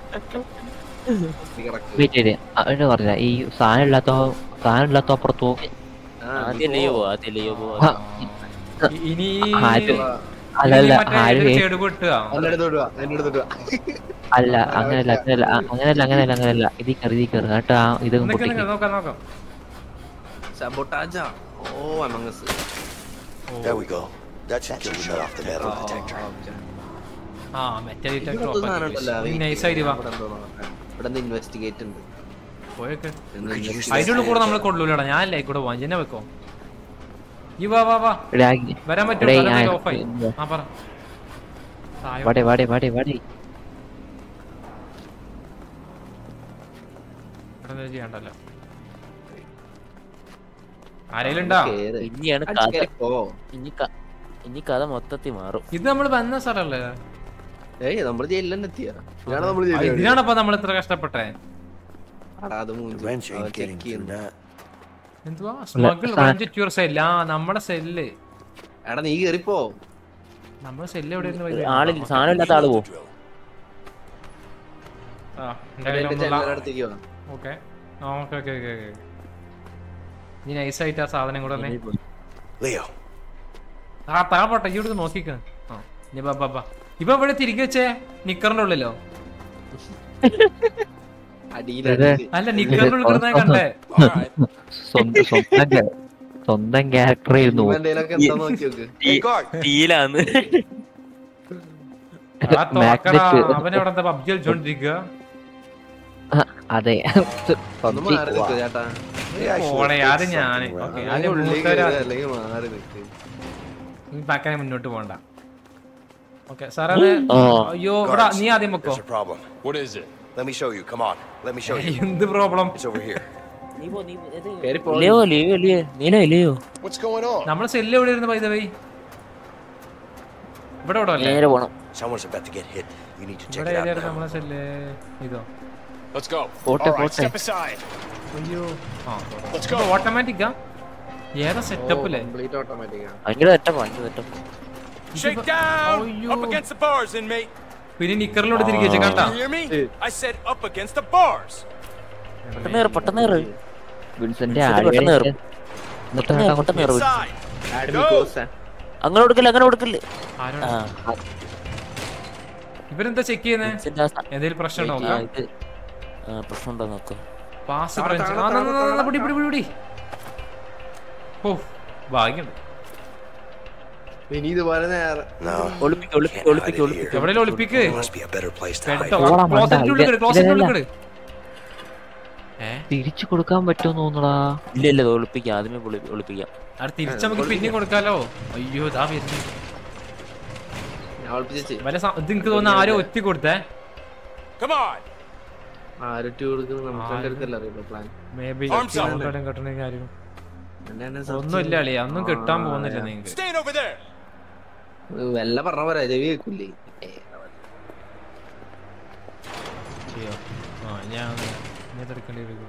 നീ കിടക്ക്. വെയിറ്റ് ചെയ്ത് അവര് പറഞ്ഞ ഈ സാധനം ഇല്ലാത്ത സാധനം ഇല്ലാത്ത അപ്പുറത്ത് പോ ആ, നീ ആദ്യം പോ. ലിയോ പോ ആദ്യം ലിയോ പോ ആ, ഇ- ഇനി ആര് ആ, അല്ല അല്ല ആര് വേ- ചെടു കിട്ടുക എന്റെ അടുത്ത് വിടുക എന്റെ അടുത്ത് വിടുക അല്ല അങ്ങനെയല്ല അങ്ങനെയല്ല ആ, അങ്ങനെയല്ല അങ്ങനെയല്ല അങ്ങനെയല്ല ഇതിൽ കയറി ഇതിൽ കയറി കേട്ടോ ആ ഇതും നിക്ക് നിക്ക് പൊട്ടിക്കും നോക്കാം നോക്കാം സബോട്ടാജാ ഓ among us There we go. That should kill shut off the metal detector. ആ മെറ്റൽ ഇവിടുത്തെ സാധനം ഉണ്ടല്ലോ, ഡിറ്റക്ടർ wait. നൈസ് ആയിട്ട് വാ ഇവിടെ എന്തോ നോക്കാം. ഇവിടെ നിന്ന് ഇൻവെസ്റ്റിഗേറ്റ് ഉണ്ട് പോയൊക്കെ ഇന്ന് investigate അതിന്റെ ഉള്ളിൽ കൂടെ നമ്മൾ കൊള്ളൂലടാ ഞാൻ അല്ലേ കൂടെ പോവാൻ ജന്നെ വെക്കോ ഈ വാ വാ വാ എടാ, വരാൻ എടേ, പറ്റുമോ ഞാൻ- ഓഫായി ആ പറ താഴെ വാടേ വാടേ വാടേ വാടേ ഇവിടെ ഒന്നും ചെയ്യണ്ടല്ലോ ആരെങ്കിലും ഉണ്ടാ കേറ്. ഇനിയാണ് അടിച്ച് കഥ കേറി പോ. ഇനി ക- ഇനി കഥ മൊത്തത്തിൽ മാറും ഇത് നമ്മൾ വന്ന സ്ഥലല്ലേ ഏയ് നമ്മള് ജയിലിൽ തന്നെ എത്തിയ ഇതാണ് നമ്മള് ആ, ജയിലിൽ ഇതിനാണപ്പോ നമ്മൾ ഇത്ര കഷ്ടപ്പെട്ടെ അടാ, അത് The മൂഞ്ചി. wrench അത് ain't check getting through ചെയ്യുന്നു. that. എന്തുവാ സ്മഗിൾ റഞ്ച് യുവർ സെല്ല് ആ നമ്മുടെ സെല്ല് എടാ നീ കേറിപ്പോ നമ്മുടെ സെല്ല് എവിടെ ആളില്ല സാധനം ഇല്ലാത്ത ആള് പോ എന്റെ ജനലിന്റെ അടുത്തേക്ക് വാ okay okay okay okay okay നീ നൈസായിട്ട് ആ സാധനം കൂടെ തന്നെ Leo, ആ താ പോട്ടെ ഈ ഇവിടുന്ന് നോക്കിക്ക ആ ഇനി ബാ ബാ ബാ ഇപ്പൊ ഇവിടെ തിരികെ വെച്ചേ നിക്കറിന്റെ ഉള്ളിലോ അടിയിൽ ഇത് അടിയിൽ. അല്ല നിക്കറിന്റെ ഉള്ളിൽ കിടന്നാ കണ്ടേ സ്വന്തം സ്വന്തം ക്യാ- സ്വന്തം ക്യാരക്ടർ ആയിരുന്നു ഇവൻ എന്തേലൊക്കെ എന്താ നോക്കി നോക്ക് hey guard. തീയിലാന്ന് ആ തോക്കടാ മാഗ്നറ്റ് അവൻ അവിടെ എന്താ പബ്ജി കളിച്ചോണ്ടിരിക്കുക അതെ ഒന്ന് പബ്ജി മാറി നിൽക്ക് ചേട്ടാ Maybe I should പോടെ have അത് fixed ഞാന് something ഓക്കെ around. അതിന്റെ അതിന്റെ ഉള്ളിൽ മൂത്തരാ കയറി അല്ലെങ്കിൽ മാറി നിൽക്ക് പാക്കാൻ മുന്നോട്ട് പോകണ്ട ഓക്കെ സാറേ അത് ആ. അയ്യോ ഇവിടെ നീ ആദ്യം വെക്കോ There's a problem. What is it? Let me show you. Come on. Let me show you. എന്ത് പ്രോബ്ലം It's over here. നീ പോ നീ പോ. ഇത് കേറി പോ ലിയോ ലിയോ ലിയോ നീലോ ലിയോ What's going on? നമ്മളെ സെല്ല് എവിടെ ഇരുന്ന് പൈത വൈ ഇവിടെ ഇവിടെ അല്ലേ നേരെ പോണം Someone's about to get hit. You need to check ഇവിടെ it out ഏരിയ now. നമ്മളെ സെല്ല് ഇതോ Let's go. പോട്ടെ All right, പോട്ടെ step aside. അയ്യോ ആ Let's go. ഓട്ടോമാറ്റിക്കാ ഏതാ സെറ്റപ്പ് അല്ലേ കംപ്ലീറ്റ് ഓട്ടോമാറ്റിക് ആണ് ഭയങ്കര തെറ്റം ഭയങ്കര തെറ്റം Shake down. Ayyo. Up against the bars, inmate. പിന്നെ നിക്കറിലൂടെ തിരികെ വെച്ച് കണ്ടാ You hear me? I said up against the bars. പെട്ടെന്ന് കയറി പെട്ടെന്ന് കയറി വിൻസെന്റ് വിൻസെന്റ് പെട്ടെന്ന് കയറും പെട്ടെന്ന് കയറി പെട്ടെന്ന് കയറി Inside. ആഡ്മി ക്ലോസ് അങ്ങനെ കൊടുക്കല്ലേ അങ്ങനെ കൊടുക്കല്ലേ ആരാണ് ആ ഇവരെന്താ ചെക്ക് ചെയ്യുന്നേ വിൻസെന്റ് ആ സ- എന്തെങ്കിലും പ്രശ്നം ആ, നോക്കാം ഇത് ആ, പ്രശ്നമുണ്ടോ നോക്കാം പാസ് താഴെ, ഫ്രഞ്ച് താഴെ, ആ, ന, ന, ന, ന, താഴെ, പിടി പിടി പിടി പിടി ഓ ഭാഗ്യമുണ്ട് ഇനി ഇതുപോലെ നേരെ No. ഒളിപ്പിക്ക് ഒളിപ്പിക്ക് Can't hide ഒളിപ്പിക്ക് it ഒളിപ്പിക്ക് here. എവിടെയെങ്കിലും ഒളിപ്പിക്ക് There must be a better place to hide. കേട്ടോ ഓടാ, മണ്ട, ക്ലോസറ്റിന്റെ ഉള്ളിൽ ഇത് ക്ലോസറ്റിന്റെ ഇതല്ല. ഉള്ളിൽ ഏ തിരിച്ചു കൊടുക്കാൻ പറ്റുമോ തോന്നടാ ഇല്ല ഇല്ല ഇത് ഒളിപ്പിക്കാം ആദ്യമേ ഒളി- ഒളിപ്പിക്കാം അവിടെ തിരിച്ച് നമുക്ക് പിന്നെയും കൊടുക്കാലോ അയ്യോ ഇതാ വരുന്നു ഞാൻ ഒളിപ്പിച്ചേ വല്ല സ- ഇത് എനിക്ക് തോന്നുന്നു ആരോ ഒറ്റ കൊടുത്തേ Come on. ആരൊറ്റ കൊടുക്കുന്നത് നമുക്ക് ആ, അടുത്തല്ല അറിയുള്ളൂ plan maybe Arms up. കിട്ടണ കാര്യം ഒന്നുമില്ല അളിയ ഒന്നും കിട്ടാൻ പോകുന്നില്ല നിങ്ങക്ക് Stand over there. വല്ല പറഞ്ഞ പോലെ ചെവി കേൾക്കൂലേ ചെയ്യോ ആ ഞാൻ ഏതെടുക്കേണ്ടി വരും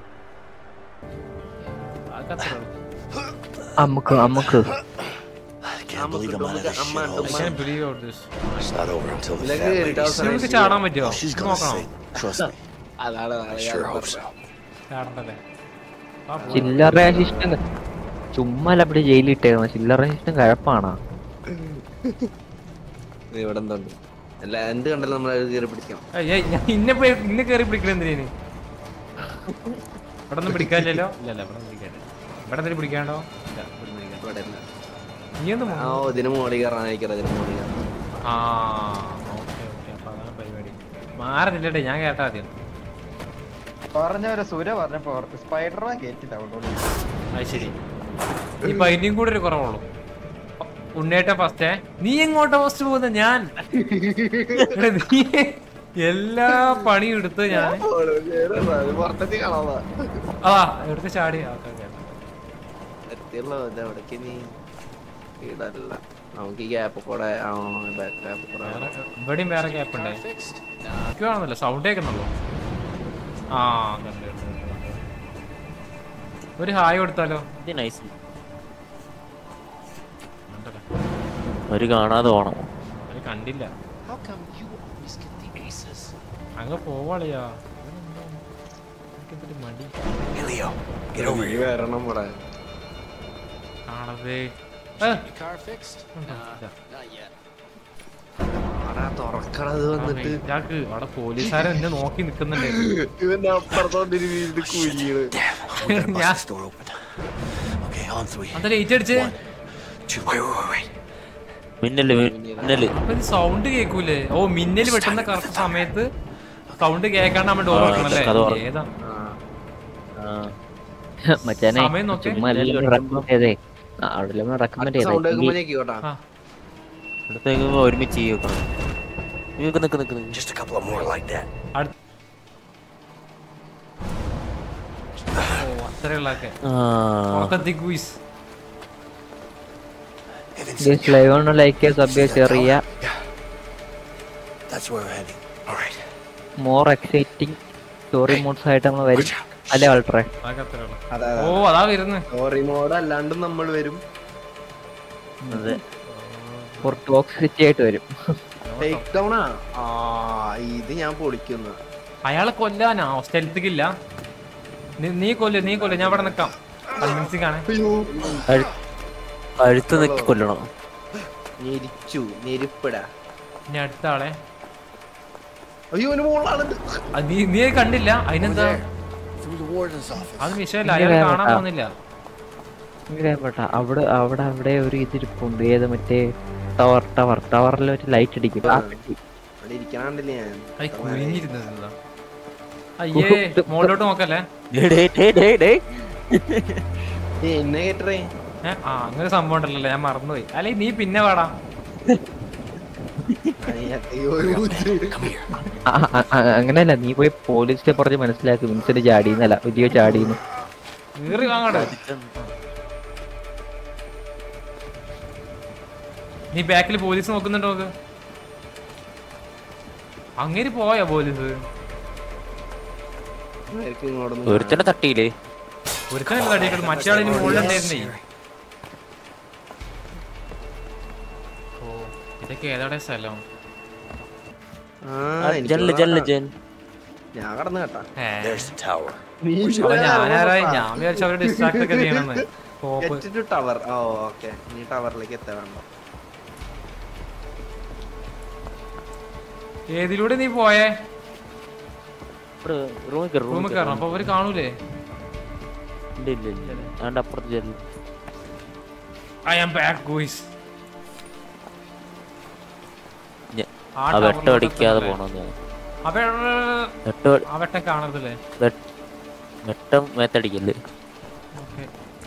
അതൊക്കെ അത്രേ ഉള്ളൂ. അമ്മക്ക് അമ്മക്ക് Can't believe I'm out of this Amma, shit. I Amma. can't believe all this. It's not over until the ഇതിലൊക്കെ fat കേറിയിട്ട് lady അവസാനം നിനക്ക് says ചാടാൻ പറ്റുമോ she's ഇത് gonna നോക്കണം say. Trust me. അതാണ് I അതാണ് sure ഞാൻ hope so. ചാടണ്ടല്ലേ ആ, പോ. ചില്ലറ ശിഷ്ടം ചുമ്മാ അവിടെ ജയിലിട്ടേക്കുന്ന ചില്ലറ ശിഷ്ടം കഴപ്പാണോ ഇത് ഇവിടെ എന്തുണ്ട് അല്ല എന്ത് കണ്ടാലും നമ്മൾ അത് കയറി പിടിക്കാം ഏയ്, ഏയ്, ഞാൻ ഇന്നെ പോയി ഇന്നെ കയറി പിടിക്കണ എന്തിനു ഇവിടെ ഒന്നും പിടിക്കാനില്ലല്ലോ ഇല്ല ഇല്ല ഇവിടെ പിടിക്കാനില്ല ഇവിടെ എന്തെങ്കിലും പിടിക്കാണ്ടോ ഇല്ല ഇവിടെ പിടിക്കാൻ ഇവിടെ ഇല്ല. നീ ഒന്ന് ആ ഓ ഇതിന് മോളി കയറാൻ അയക്കറ ഇതിന് മോളി കയറാൻ ആ ഓക്കെ ഓക്കെ അപ്പൊ അതാണ് പരിപാടി മാറുന്നില്ലട്ടെ ഞാൻ കേട്ടാ ആദ്യം പറഞ്ഞവരെ സുര പറഞ്ഞപ്പോ സ്പൈഡർമാൻ കേറ്റില്ല അതുകൊണ്ട് അത് ശരി ഇപ്പൊ അതിന്റെയും കൂടെ ഒരു കുറവുള്ളൂ ഉണ്ണേട്ട ഫസ്റ്റേ നീ എങ്ങോട്ടാ ഫസ്റ്റ് പോകുന്ന ഞാൻ എടാ, നീ എല്ലാ പണിയും എടുത്ത് ഞാൻ പുറത്തെത്തി കാണാതാ ആ എടുത്ത് ചാടി ഓക്കെ ഓക്കെ എത്തിയല്ലോ ഇത് എവിടേക്ക് നീ വീടല്ല നമുക്ക് ഈ ഗ്യാപ്പ് കൂടെ ബാക്ക് ഗ്യാപ്പ് കൂടെ വേറെ ഇവിടെയും വേറെ ഗ്യാപ്പ് ഉണ്ടേ എനിക്ക് വേണമെന്നില്ല സൗണ്ട് കേൾക്കുന്നുള്ളൂ ആ കണ്ടു, കണ്ടു, കണ്ടു, കണ്ടു. ഒരു ഹായ് കൊടുത്താലോ ഇത് നൈസ് ഉണ്ടല്ലോ. ഒരു കാണാതെ പോണം അത് കണ്ടില്ല അങ്ങ് പോവാളിയാ എനിക്കെന്തൊരു മടി Hey, Leo, get over നീ here. വരണം ഇവിടെ കാണതേ ആടാ തുറക്കണത് വന്നിട്ട് ഇതാക്ക് അവിടെ പോലീസുകാരൻ എന്നെ നോക്കി നിക്കുന്നുണ്ട് ഇവന്റെ അപ്പുറത്തോണ്ടൊരു വീട് കുഴികള് We gotta Yeah. bust this door open. Okay, on three. എന്താ ലേറ്റ് അടിച്ച് Two. Wait, wait, wait, wait. മിന്നല് മിന്നല് അപ്പൊ ഇത് സൗണ്ട് കേക്കൂലേ ഓ മിന്നൽ വെട്ടുന്ന കറക്റ്റ് സമയത്ത് സൗണ്ട് കേൾക്കാണ്ട് നമ്മൾ ഡോർ ആ, വെക്കണല്ലേ കഥ തുറന്നു. ഏതാ ആ മച്ചാനെ സമയം നോക്ക്. ചുമ്മാ എല്ലാം റെക്കമെൻഡ് ചെയ്തേ അവിടെ റെക്കമെൻഡ് സൗണ്ട് ചെയ്തേ കേൾക്കുമ്പോ ഞെക്കി കേട്ടാ ആ അടുത്തേക്ക് ഒരുമിച്ച് ചെയ്യും നിക്ക് നിക്ക് നിക്ക് നിക്ക് Just a couple of more like that. അടുത്ത ഓ അത്രയുള്ളൊക്കെ ആ guys Evan's This live on like സബ്യ ചെറിയ That's where we're heading. All right. More exciting story mods ആയിട്ട് നമ്മൾ വരും Watch out. അല്ലേ അൾട്രേ അതൊക്കെ അത്രയുള്ളൂ അതെ ഓ അതാ വരുന്നത് സ്റ്റോറി മോഡ് അല്ലാണ്ടും നമ്മൾ വരും അതെ ഒരു ടോക്സിറ്റി ആയിട്ട് വരും ടേക്ക് ഡൗൺ ആ ഇത് ഞാൻ പൊളിക്കുന്നു അയാളെ കൊല്ലാനാ സ്ഥലത്തേക്കില്ല നീ കൊല്ല് നീ കൊല്ല് ഞാൻ ഇവിടെ നിക്കാം കൺവിൻസിംഗ് ആണ് കഴു- കഴുത്ത് നിക്കി കൊല്ലണം ഞെരിച്ചു ഞെരിപ്പിടാ ഇനി അടുത്ത ആളെ അയ്യോ ഒരു മോളാണ് അത് നീ നീ അത് കണ്ടില്ല അതിനെന്താ Through the warden's office. അത് വിഷയമല്ല അയാൾ കാണാൻ പോകുന്നില്ല ഇങ്ങനെപ്പെട്ട അവിടെ അവിടെ അവിടെ ഒരു ഇതിരിപ്പുണ്ട് ഏത് മറ്റേ ടവർ ടവർ ടവറിൽ ഒരു ലൈറ്റ് അടിക്കും ആ പെട്ടി. അവിടെ ഇരിക്കാണ്ടില്ലേ ഞാൻ അത് കുനിഞ്ഞിരുന്നത് എന്താ? അയ്യേ മോളിലോട്ട് നോക്കല്ലേ ഡേയ് ഡേയ് ഡേയ് ഡേയ് ഡേയ്. ഏയ്, എന്നെ കേട്ടറേ ഏ ആ അങ്ങനെ ഒരു സംഭവം ഉണ്ടല്ലോ ഞാൻ മറന്നുപോയി അല്ലെ നീ പിന്നെ പാടാ ആ, ആ, ആ, അങ്ങനെയല്ല നീ പോയി പോലീസിനെ പറഞ്ഞ് മനസ്സിലാക്കി മിനിസിന് ചാടിന്നല്ല വിജയ ചാടിന്ന് കീറി വാങ്ങട്ടെ നീ ബാക്കിൽ പോലീസ് നോക്കുന്നുണ്ടോ നോക്ക് അങ്ങനെ പോയാ പോലീസ് ഇങ്ങോട്ടൊന്നും ഒരുത്തനെ തട്ടിയില്ലേ ഒരുത്തനല്ല തടിയേക്കള് മറ്റേ ആളിന് മുകളിലുണ്ടായിരുന്നേ ഓ ഇതൊക്കെ ഏതാടെ സ്ഥലം ആ, ആ, എനിക്ക് ജനല് ജനല് ജൻ ഞാൻ കടന്നു കേട്ടാ ഏ There's the tower. അപ്പൊ ഞാനാരായി ഞാൻ വിചാരിച്ചു അവരെ ഡിസ്ട്രാക്ട് ഒക്കെ ചെയ്യണമെന്ന് ടോപ്പ് Get to tower. ഓ ഓക്കെ ഇനി ടവറിലേക്ക് എത്താൻ വേണ്ട ഏതിലൂടെ നീ പോയേ റൂമിൽ കയറി റൂമിൽ കയറണം അപ്പൊ അവര് കാണൂലേ ഇല്ല ഇല്ല ഇല്ല അതുകൊണ്ട് അപ്പുറത്ത് ജനല് ഐ ആം ബാക്ക് ഗോയ്സ് ഞ- ആ ആ വെട്ടം ടവറിലോട്ട് അടിക്കാതെ എത്തണല്ലേ? പോണം ഞാൻ അപ്പൊ വെട്ടം ആ വെട്ടം കാണരുതല്ലേ വെട്ട- വെട്ടം മേത്തടിക്കല് ഓക്കെ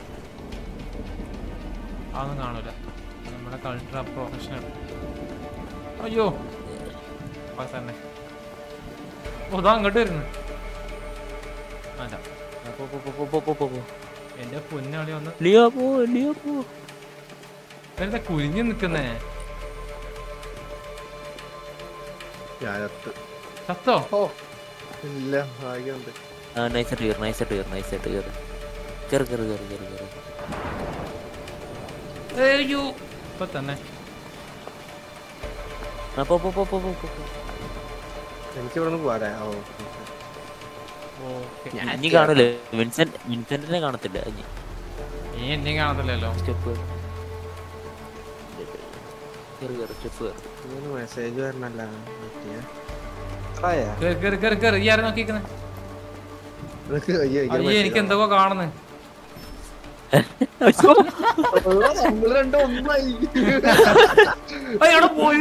അതൊന്നും കാണൂല നമ്മുടെ കൾച്ചർ പ്രൊഫഷണൽ അയ്യോ അപ്പൊ തന്നെ ഓ ഇതാ അങ്ങോട്ട് വരുന്നു അല്ല പോ, പോ, പോ, പോ, പോ, പോ, പോ, പോ. എന്റെ പൊന്നാളി ഒന്ന് ലിയോ പോ ലിയോ പോ വെറുതെ കുരിഞ്ഞു നിക്കുന്നേ ഞാനത്ത് ചത്തോ ഓ ഇല്ല ഭാഗ്യമുണ്ട് ആ നൈസായിട്ട് കയറി നൈസായിട്ട് കയറി നൈസായിട്ട് കയറി കയറി കയറി കയറി കയറി കയറി അയ്യോ ഇപ്പൊ തന്നെ ആ പോ പോ പോ പോ പോ പോ, പോ. എനിക്ക് ഇവിടെ നിന്ന് പോരാ ഓ ഇനി കാണൂലേ വിൻസെന്റ് വിൻസെന്റിനെ കാണത്തില്ല ഇനി നീ എന്നെയും കാണത്തില്ലല്ലോ സ്റ്റെപ്പ് കയറി കയറി സ്റ്റെപ്പ് കയറി ഇങ്ങനെ മെസ്സേജ് വരണല്ല പറ്റിയ ആയാ കേറി കേറി കേറി കേറി ഈ ആരെ നോക്കിക്കുന്നത് അയ്യോ, അയ്യോ, അയ്യേ എനിക്ക് എന്തൊക്കെ കാണുന്നു നമ്മള് രണ്ടും ഒന്നായി അവിടെ പോയി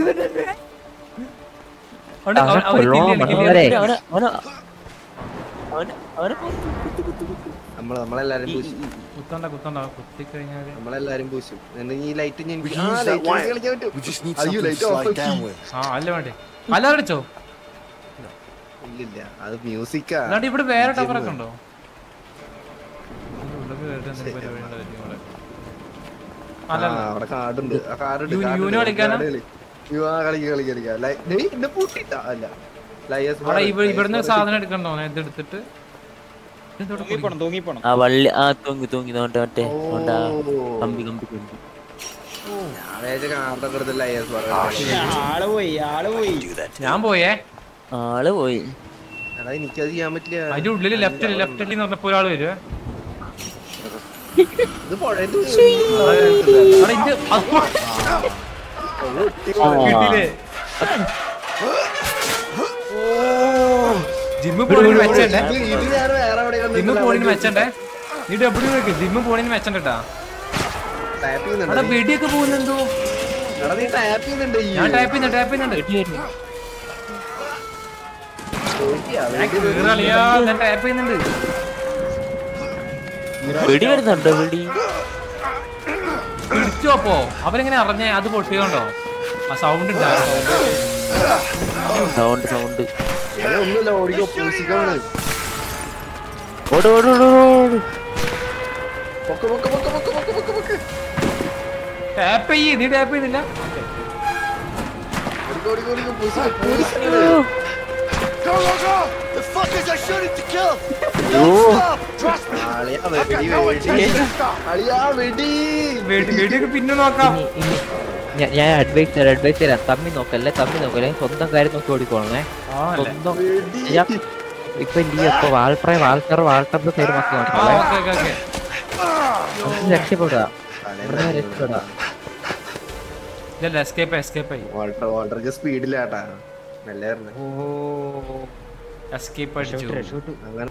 അവിടെ അവനെ അവ- അവര് കൊല്ലുവാൻ കില്ല് ചെയ്യണം, കില്ല് വന്നവരെ. ചെയ്യണം. അവനെ അവനെ അവനെ അവനെ നമ്മള് നമ്മളെല്ലാരും പൂശും കുത്തണ്ട കുത്തണ്ട കുത്തി കഴിഞ്ഞാല് നമ്മളെല്ലാരും പൂശും എന്നിട്ട് ഈ ലൈറ്റ് ഞാൻ We ആ, can use that light wire. കളിക്കാൻ പറ്റും We just need അയ്യോ, something to light off slide ആക്കി. down with. ആ അല്ല വേണ്ടേ അല്ല അടിച്ചോ ഇല്ലില്ല അത് മ്യൂസിക്കാ അല്ലാണ്ട് ഇവിടെ വേറെ ടവറൊക്കെ ഉണ്ടോ ഇതിന്റെ ഉള്ളിൽ കേറിയിട്ട് എന്തെങ്കിലും പരിപാടി ഉണ്ടായിരിക്കും ഇവിടെ. അല്ല അല്ല. അവിടെ കാർഡുണ്ട് ആ കാർഡുണ്ട് യു- കാർഡുണ്ട്. യൂനോ കളിക്കാനാ? കാർഡ് കളി. യു ആ കളിക്ക കളിക്ക കളിക്ക ലൈ- ഡേയ്, എന്നെ പൂട്ടിട്ടാ അല്ല ലയസ് അവിടെ ഇവിടെ ഇവിടുന്ന് സാധനം എടുക്കണ്ടോ ഇത് എടുത്തിട്ട് ഇതെന്തോടെ തൂങ്ങിപ്പോണം തൂങ്ങിപ്പോണം ആ വള്ളി ആ തൂങ്ങി തൂങ്ങി മറ്റേ മറ്റേ മറ്റേ കമ്പി കമ്പി കമ്പി കാർഡൊക്കെ എടുത്ത് ലയസ് പറഞ്ഞു ആള് പോയി ആള് പോയി ഞാൻ പോയേ ആള് പോയി എടാ എനിക്കത് ചെയ്യാൻ പറ്റില്ല അതിന്റെ ഉള്ളില് ലെഫ്റ്റ് ലെഫ്റ്റ് എന്ന് പറഞ്ഞപ്പോ ഒരാൾ വരുവേ ഇത് പുഴയത് അവിടെ ഇത് അത് കിട്ടിയില്ലേ ജിമ്മ് പോണിന് മെച്ചണ്ടേ ഇത് ഞാൻ വേറെ എവിടെ ജിമ്മ് പോണിന് മെച്ചണ്ടേ നീ ഡബ്ല്യൂ വെക്ക് ജിമ്മ് പോണിന് മെച്ചണ്ടാ ടാപ്പ് അവിടെ ചെയ്യുന്നുണ്ട് വെടിയൊക്കെ പോകുന്നെന്തോ എടാ നീ ടാപ്പ് ചെയ്യുന്നുണ്ട് ഈ ഞാൻ ടാപ്പ് ചെയ്യുന്നുണ്ട് ടാപ്പ് ചെയ്യുന്നുണ്ട് ചോദിക്കാ, ഞാൻ കേറാളിയാ ഞാൻ ടാപ്പ് ചെയ്യുന്നുണ്ട് വെടി വരുന്നുണ്ടോ വെടി പിടിച്ചു അപ്പോ അവരെങ്ങനെ അറിഞ്ഞേ അത് പൊട്ടിയോണ്ടോ ആ സൗണ്ട് ഉണ്ടായിരുന്നു സൗണ്ട് സൗണ്ട് ഞാൻ ഒന്നുമില്ല ഓടിക്കോ പൂസിക്കാണ് ഓട് ഓട് ഓട് ഓട് പൊക്ക് പൊക്ക് പൊക്ക് പൊക്ക് പൊക്ക് പൊക്ക് പൊക്ക് ടാപ്പ് ചെയ്യ് നീ ടാപ്പ് ചെയ്യുന്നില്ല ഓടിക്കോ ഓടിക്കോ ഓടിക്കോ പൂസി പൂസിക്കാണ് Go, go, go! The fuckers are shooting to kill! Oh Trust me! അളിയാ I've വെടി got no വെടി intention to stop! അളിയാ വെടി വെടി വെടിയൊക്കെ പിന്നെ നോക്കാം ഇനി ഇനി ഞാൻ- ഞാൻ അഡ്വൈസ് തരാം അഡ്വൈസ് തരാം തമ്മി നോക്കല്ലേ തമ്മി നോക്കല്ലേ സ്വന്തം കാര്യം നോക്കി ഓടിക്കോളണേ ആ അല്ലേ സ്വന്തം വെടി ഞാൻ ഇപ്പൊ ഇല്ല ഇപ്പൊ വാൾപ്രായ വാൾക്കർ വാൾക്കറിന്റെ സൈഡ് നോക്കി ആ നോക്കണേ ഓക്കെ ഓക്കെ ഓക്കെ നമുക്ക് രക്ഷപ്പെടാം ഇവിടുന്ന് രക്ഷപ്പെടാം ഇല്ല എസ്കേപ്പ് എസ്കേപ്പ് ആയി വാൾട്ടർ വാൾട്ടർക്ക് സ്പീഡിലാട്ടാ മെല്ലെ വരണേ ഓ എസ്കേപ്പ് അടിച്ചു അങ്ങനെ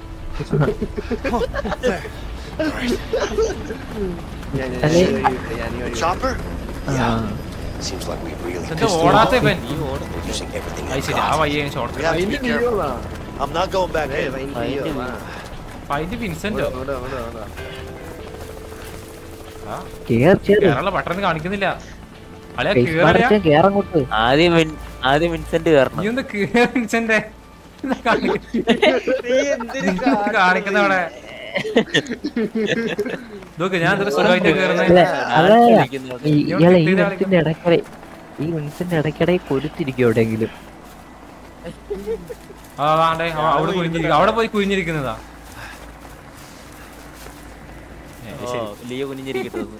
ഞാൻ- ഞാൻ- അല്ലേ? ഞാൻ ഈ വഴി- Chopper? ആ Seems like we really എന്താ pissed ഓടാത്ത him ഇവൻ off. We're using everything അത് in ശരി ആ common. വയ്യ ഷോർട്ട് We have to അതിന്റെ be careful. വീഡിയോടാ. I'm not going back ഏയ്, in. അതിന്റെ വീഡിയോ, വാ. ഫൈറ്റ് വിൻസെന്റോ ഓടാ, ഓടാ, ഓടാ. കേറ് കേറ് കേരള പട്ടണം കാണിക്കുന്നില്ല അല്ലെ ഫേസ് കേറിയ മാർച്ച് കേറങ്ങോട്ട് ആദ്യം വിൻ- ആദ്യം വിൻസെന്റ് കയറണം നീ ഒന്ന് കേറി വിൻസെന്റെ കാണിക്കുന്ന അവിടെ നോക്ക് ഞാൻ ഇത്ര സുഖമായിട്ട് അല്ല കേറുന്നത് അല്ല കളിക്കുന്നത്. ഈ- ഇയാളെ ഈ വിൻസിന്റെ ഇടയ്ക്കിടെ ഈ വിൻസിന്റെ ഇടയ്ക്കിടെ കൊരുത്തിരിക്കും എവിടെയെങ്കിലും ആ വാണ്ടേ അവ- അവിടെ കുനിഞ്ഞിരിക്കും അവിടെ പോയി കുനിഞ്ഞിരിക്കുന്നതാ ഏ, ഓ, ശരി. ലിയോ കുനിഞ്ഞിരിക്കട്ടെ ഒന്ന്.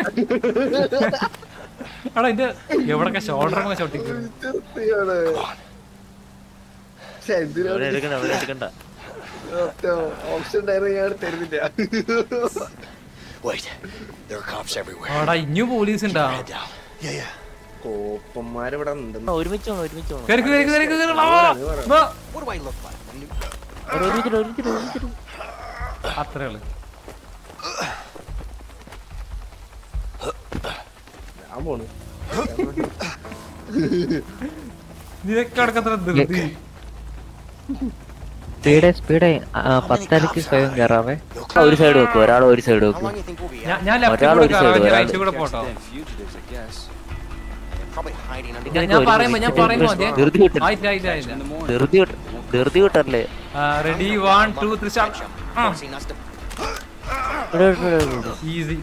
എടാ ഇത് എവിടൊക്കെ ഷോൾഡർ ചോട്ടിക്കും സത്യമാണ്. ശ്ശെ, എന്തിനാ അവിടെ എടുക്കണ്ട അവിടെ എടുക്കണ്ട സത്യം. ഓപ്ഷൻ ഉണ്ടായിരുന്നു ഞാൻ തരുന്നില്ല Wait, there are cops everywhere. ആടാ ഇനിയും പോലീസ് ഉണ്ടാ Head down. Yeah, yeah. കോപ്പന്മാരിവിടെ ആ, ഉണ്ടെന്ന് ഒരുമിച്ച് പോണം ഒരുമിച്ച് പോണം കേറി കേറി കേറി കേറി വാ, വാ, വാ. What do I look like? ഒരു- ഒരുമിച്ചിട്ട് ഒരുമിച്ചിട്ട് ഒരുമിച്ചിട്ട് അത്രേ ഉള്ളു ഞാൻ പോണു നിനക്ക് അടക്കത്ര ധൃതി സ്പീഡേ സ്പീഡേ പത്തരക്ക് സ്വയം കയറാവേ No ആ, ഒരു സൈഡ് വെക്കും ഒരാൾ ഒരു സൈഡ് How വെക്കും long do you think we'll be ഞാൻ- out? ഞാൻ ലെഫ്റ്റ് ഒരാൾ കൂടെ ഒരു കയറാം side, ഒരാൾ റൈറ്റ് കൂടെ പോട്ടോ They're probably hiding under ഞാൻ- ഞാൻ പറയുമ്പോ ഞാൻ പറയുമ്പോ മതിയെ ധൃതി കിട്ടണം ആയില്ല ആയില്ല ആയില്ല ധൃതി കിട്ട- ധൃതി കിട്ടല്ലേ ready one two three start ആ See, not to ഇവിടെ, ഇവിടെ, ഇവിടെ, ഇവിടെ. ഈസി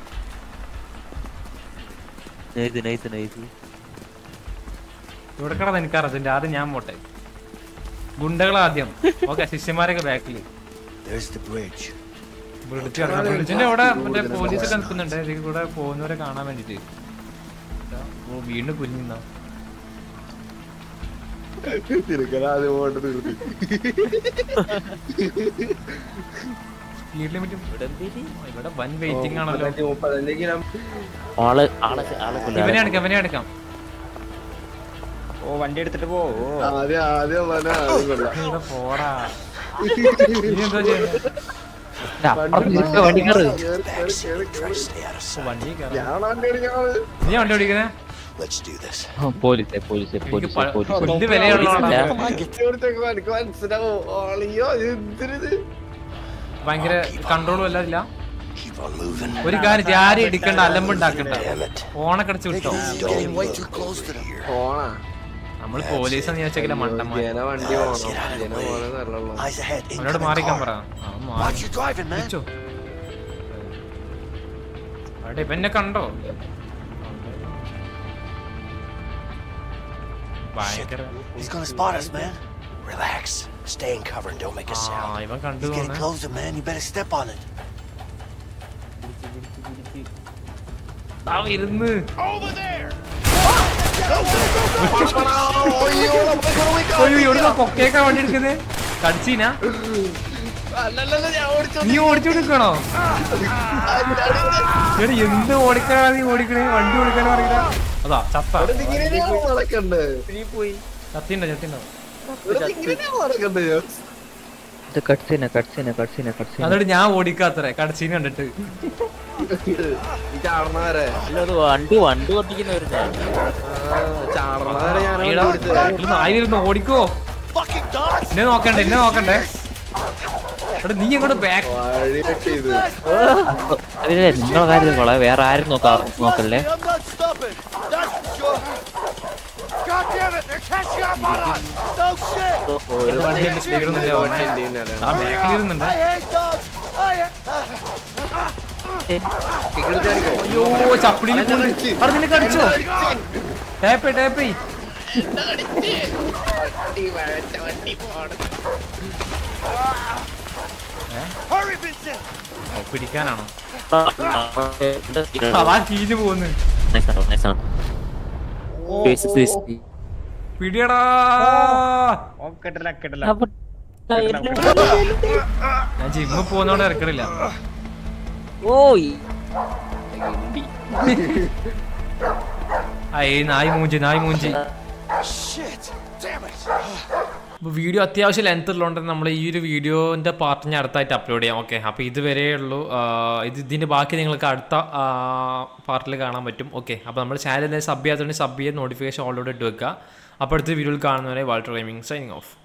നൈസ് നൈസ് നൈസ് ഇവിടെ കിടന്ന് എനിക്കറിയത്തില്ല ആദ്യം ഞാൻ പോട്ടെ ഗുണ്ടകൾ ആദ്യം ഓക്കെ ശിഷ്യന്മാരൊക്കെ ബാക്കിൽ There's the bridge. ബ്രിഡ്ജ് കിടക്കണം ബ്രിഡ്ജിന്റെ അവിടെ മറ്റേ പോലീസ് ഒക്കെ നിൽക്കുന്നുണ്ട് ഇതിൽ കൂടെ പോകുന്നവരെ കാണാൻ വേണ്ടിട്ട് ഓ വീണ്ടും കുഞ്ഞിന്നാ തിരുക്കലാദ്യം പോയിട്ട് നിർത്തി സ്പീഡ് ലിമിറ്റ് ഇവിടെ വൻ വെയിറ്റിംഗ് ആണല്ലോ മുപ്പത്തഞ്ച് കിലോ ആള് ആളെ ആളെ ഇവനെ കൊല്ലാതെ. എടുക്കാം ഇവനെ എടുക്കാം ഓ വണ്ടി എടുത്തിട്ട് പോ ഓ ആദ്യം ആദ്യം വന്ന ആദ്യം കൊള്ളാം ഇവിടെ പോടാ ഇനി എന്താ ചെയ്യുന്നത് വണ്ടി കയറ് കേറി, കേറി, കേറി, കേറി. Stay out of sight. വണ്ടി കയറാം ഞാനാ വണ്ടി ഓടിക്കണത്. നീ വണ്ടി ഓടിക്കുന്നേ Let's do this. Police police എനിക്ക് പോലീസ് പ- പോലീസ് പുല്ല് വിലയുള്ളതാണ് വണ്ടി ഓടിച്ചൊക്കെ എനിക്ക് മനസ്സിലാവും ഓളിയോ എന്തിനിത് ഭയങ്കര കൺട്രോളും അല്ല ഇല്ല Keep on moving. ഒരു കാര്യം ചെയ്യ്, ആരെയും ഇടിക്കണ്ട അലമ്പുണ്ടാക്കണ്ട Damn it. ഓണക്കടച്ച് വിട്ടോ It's getting way too close to the പോണാ നമ്മൾ പോലീസ് എന്ന് ചോദിച്ചെങ്കിലും മണ്ടന്മാർ ജന വണ്ടി പോണം ജന പോലെ നല്ലുള്ളൂ Eyes ahead. അവനോട് Incoming മാറിക്കാൻ car. പറ അവൻ മാറി Watch your driving, man. വിളിച്ചോ. അവിടെ ഇവ എന്നെ കണ്ടോ ഭയങ്കര He's gonna spot us, man. Relax. Stay in cover and don't make a ആ sound. ഇവൻ കണ്ടു He's getting തോന്നേ closer, man. You better step on it. ആ ഇരുന്ന് Over there! അയ്യോ എവിടുന്ന കൊക്കേക്കാ വണ്ടി എടുക്കുന്നത് കടിച്ചീനാ അല്ലല്ലല്ല ഞാൻ ഓടിച്ചു നീ ഓടിച്ചു കൊടുക്കണോ എടാ എന്ത് ഓടിക്കാനാ നീ ഓടിക്കണേ വണ്ടി ഓടിക്കാൻ അറിയില്ല അതാ ചത്ത ഇങ്ങനെയാ നടക്കണ്ടേ ചത്തിണ്ടോ ചത്തിണ്ടോ ഇങ്ങനെയാ നടക്കണ്ടേ ഞാൻ ഇത് കട്സീന കട്സീന കട്സീന കട്സീന അതോട് ഞാൻ ഓടിക്കാത്തറേ കടച്ചീന് കണ്ടിട്ട് ഈ ചാടണവരെ അല്ല അത് വണ്ടി വണ്ടി ഓടിക്കുന്നവര് ചാടണവരെ ഞാൻ ഈടാ, ഇരുന്ന് ആയിരുന്ന് ഓടിക്കോ Fucking dogs! എന്നെ നോക്കണ്ടേ എന്നെ നോക്കണ്ടേ എടാ നീ അങ്ങോട്ട് ബാക്ക് വഴിയൊക്കെ ഇത് അതിലെ നിങ്ങളെ കാര്യം കൊള്ളാം വേറെ ആരും നോക്കാ നോക്കല്ലേ I'm not stopping. That's for sure. God damn it! They're catching up on us. No shit. ഒരു വണ്ടിയിൽ സ്പീഡൊന്നുമില്ല ഓനെ. വണ്ടി ആ ബാക്കിൽ ഇരുന്നുണ്ട് I hate dogs. I hate. അയ്യോ ചപ്പിടിയിൽ അവിടെ നിന്നെ കടിച്ചോ ടാപ്പ് ടാപ്പ് Hurry, Vincent! പിടിക്കാനാണോ അതാ കീഞ്ഞു പോകുന്നു പിടിയടാ ഓ കിട്ടില്ല കിട്ടില്ല ഞാൻ ജിമ്മിൽ പോകുന്നോണ്ട് ഇറക്കണില്ല ഓയ് അയ്യ നായ് മൂഞ്ചി നായ് മൂഞ്ചി Shit. Damn it. വീഡിയോ അത്യാവശ്യം ലെങ്ത് ഉള്ളതുകൊണ്ട് നമ്മൾ ഈ ഒരു വീഡിയോന്റെ പാർട്ട് ഞാൻ അടുത്തായിട്ട് അപ്ലോഡ് ചെയ്യാം ഓക്കെ അപ്പോൾ ഇതുവരെ ഉള്ളൂ ആ, ഇത് ഇതിന്റെ ബാക്കി നിങ്ങൾക്ക് അടുത്ത പാർട്ടിൽ കാണാൻ പറ്റും ഓക്കെ അപ്പോൾ നമ്മുടെ ചാനലിൽ സബ് ചെയ്യാത്തതുകൊണ്ട് സബ് ചെയ്ത് നോട്ടിഫിക്കേഷൻ ഓൾറെഡി ഇട്ട് വെക്കുക അപ്പോൾ അടുത്ത വീഡിയോയിൽ കാണുന്നവരെ വാൾട്ടർ ഗെയിമിംഗ് സൈനിങ് ഓഫ്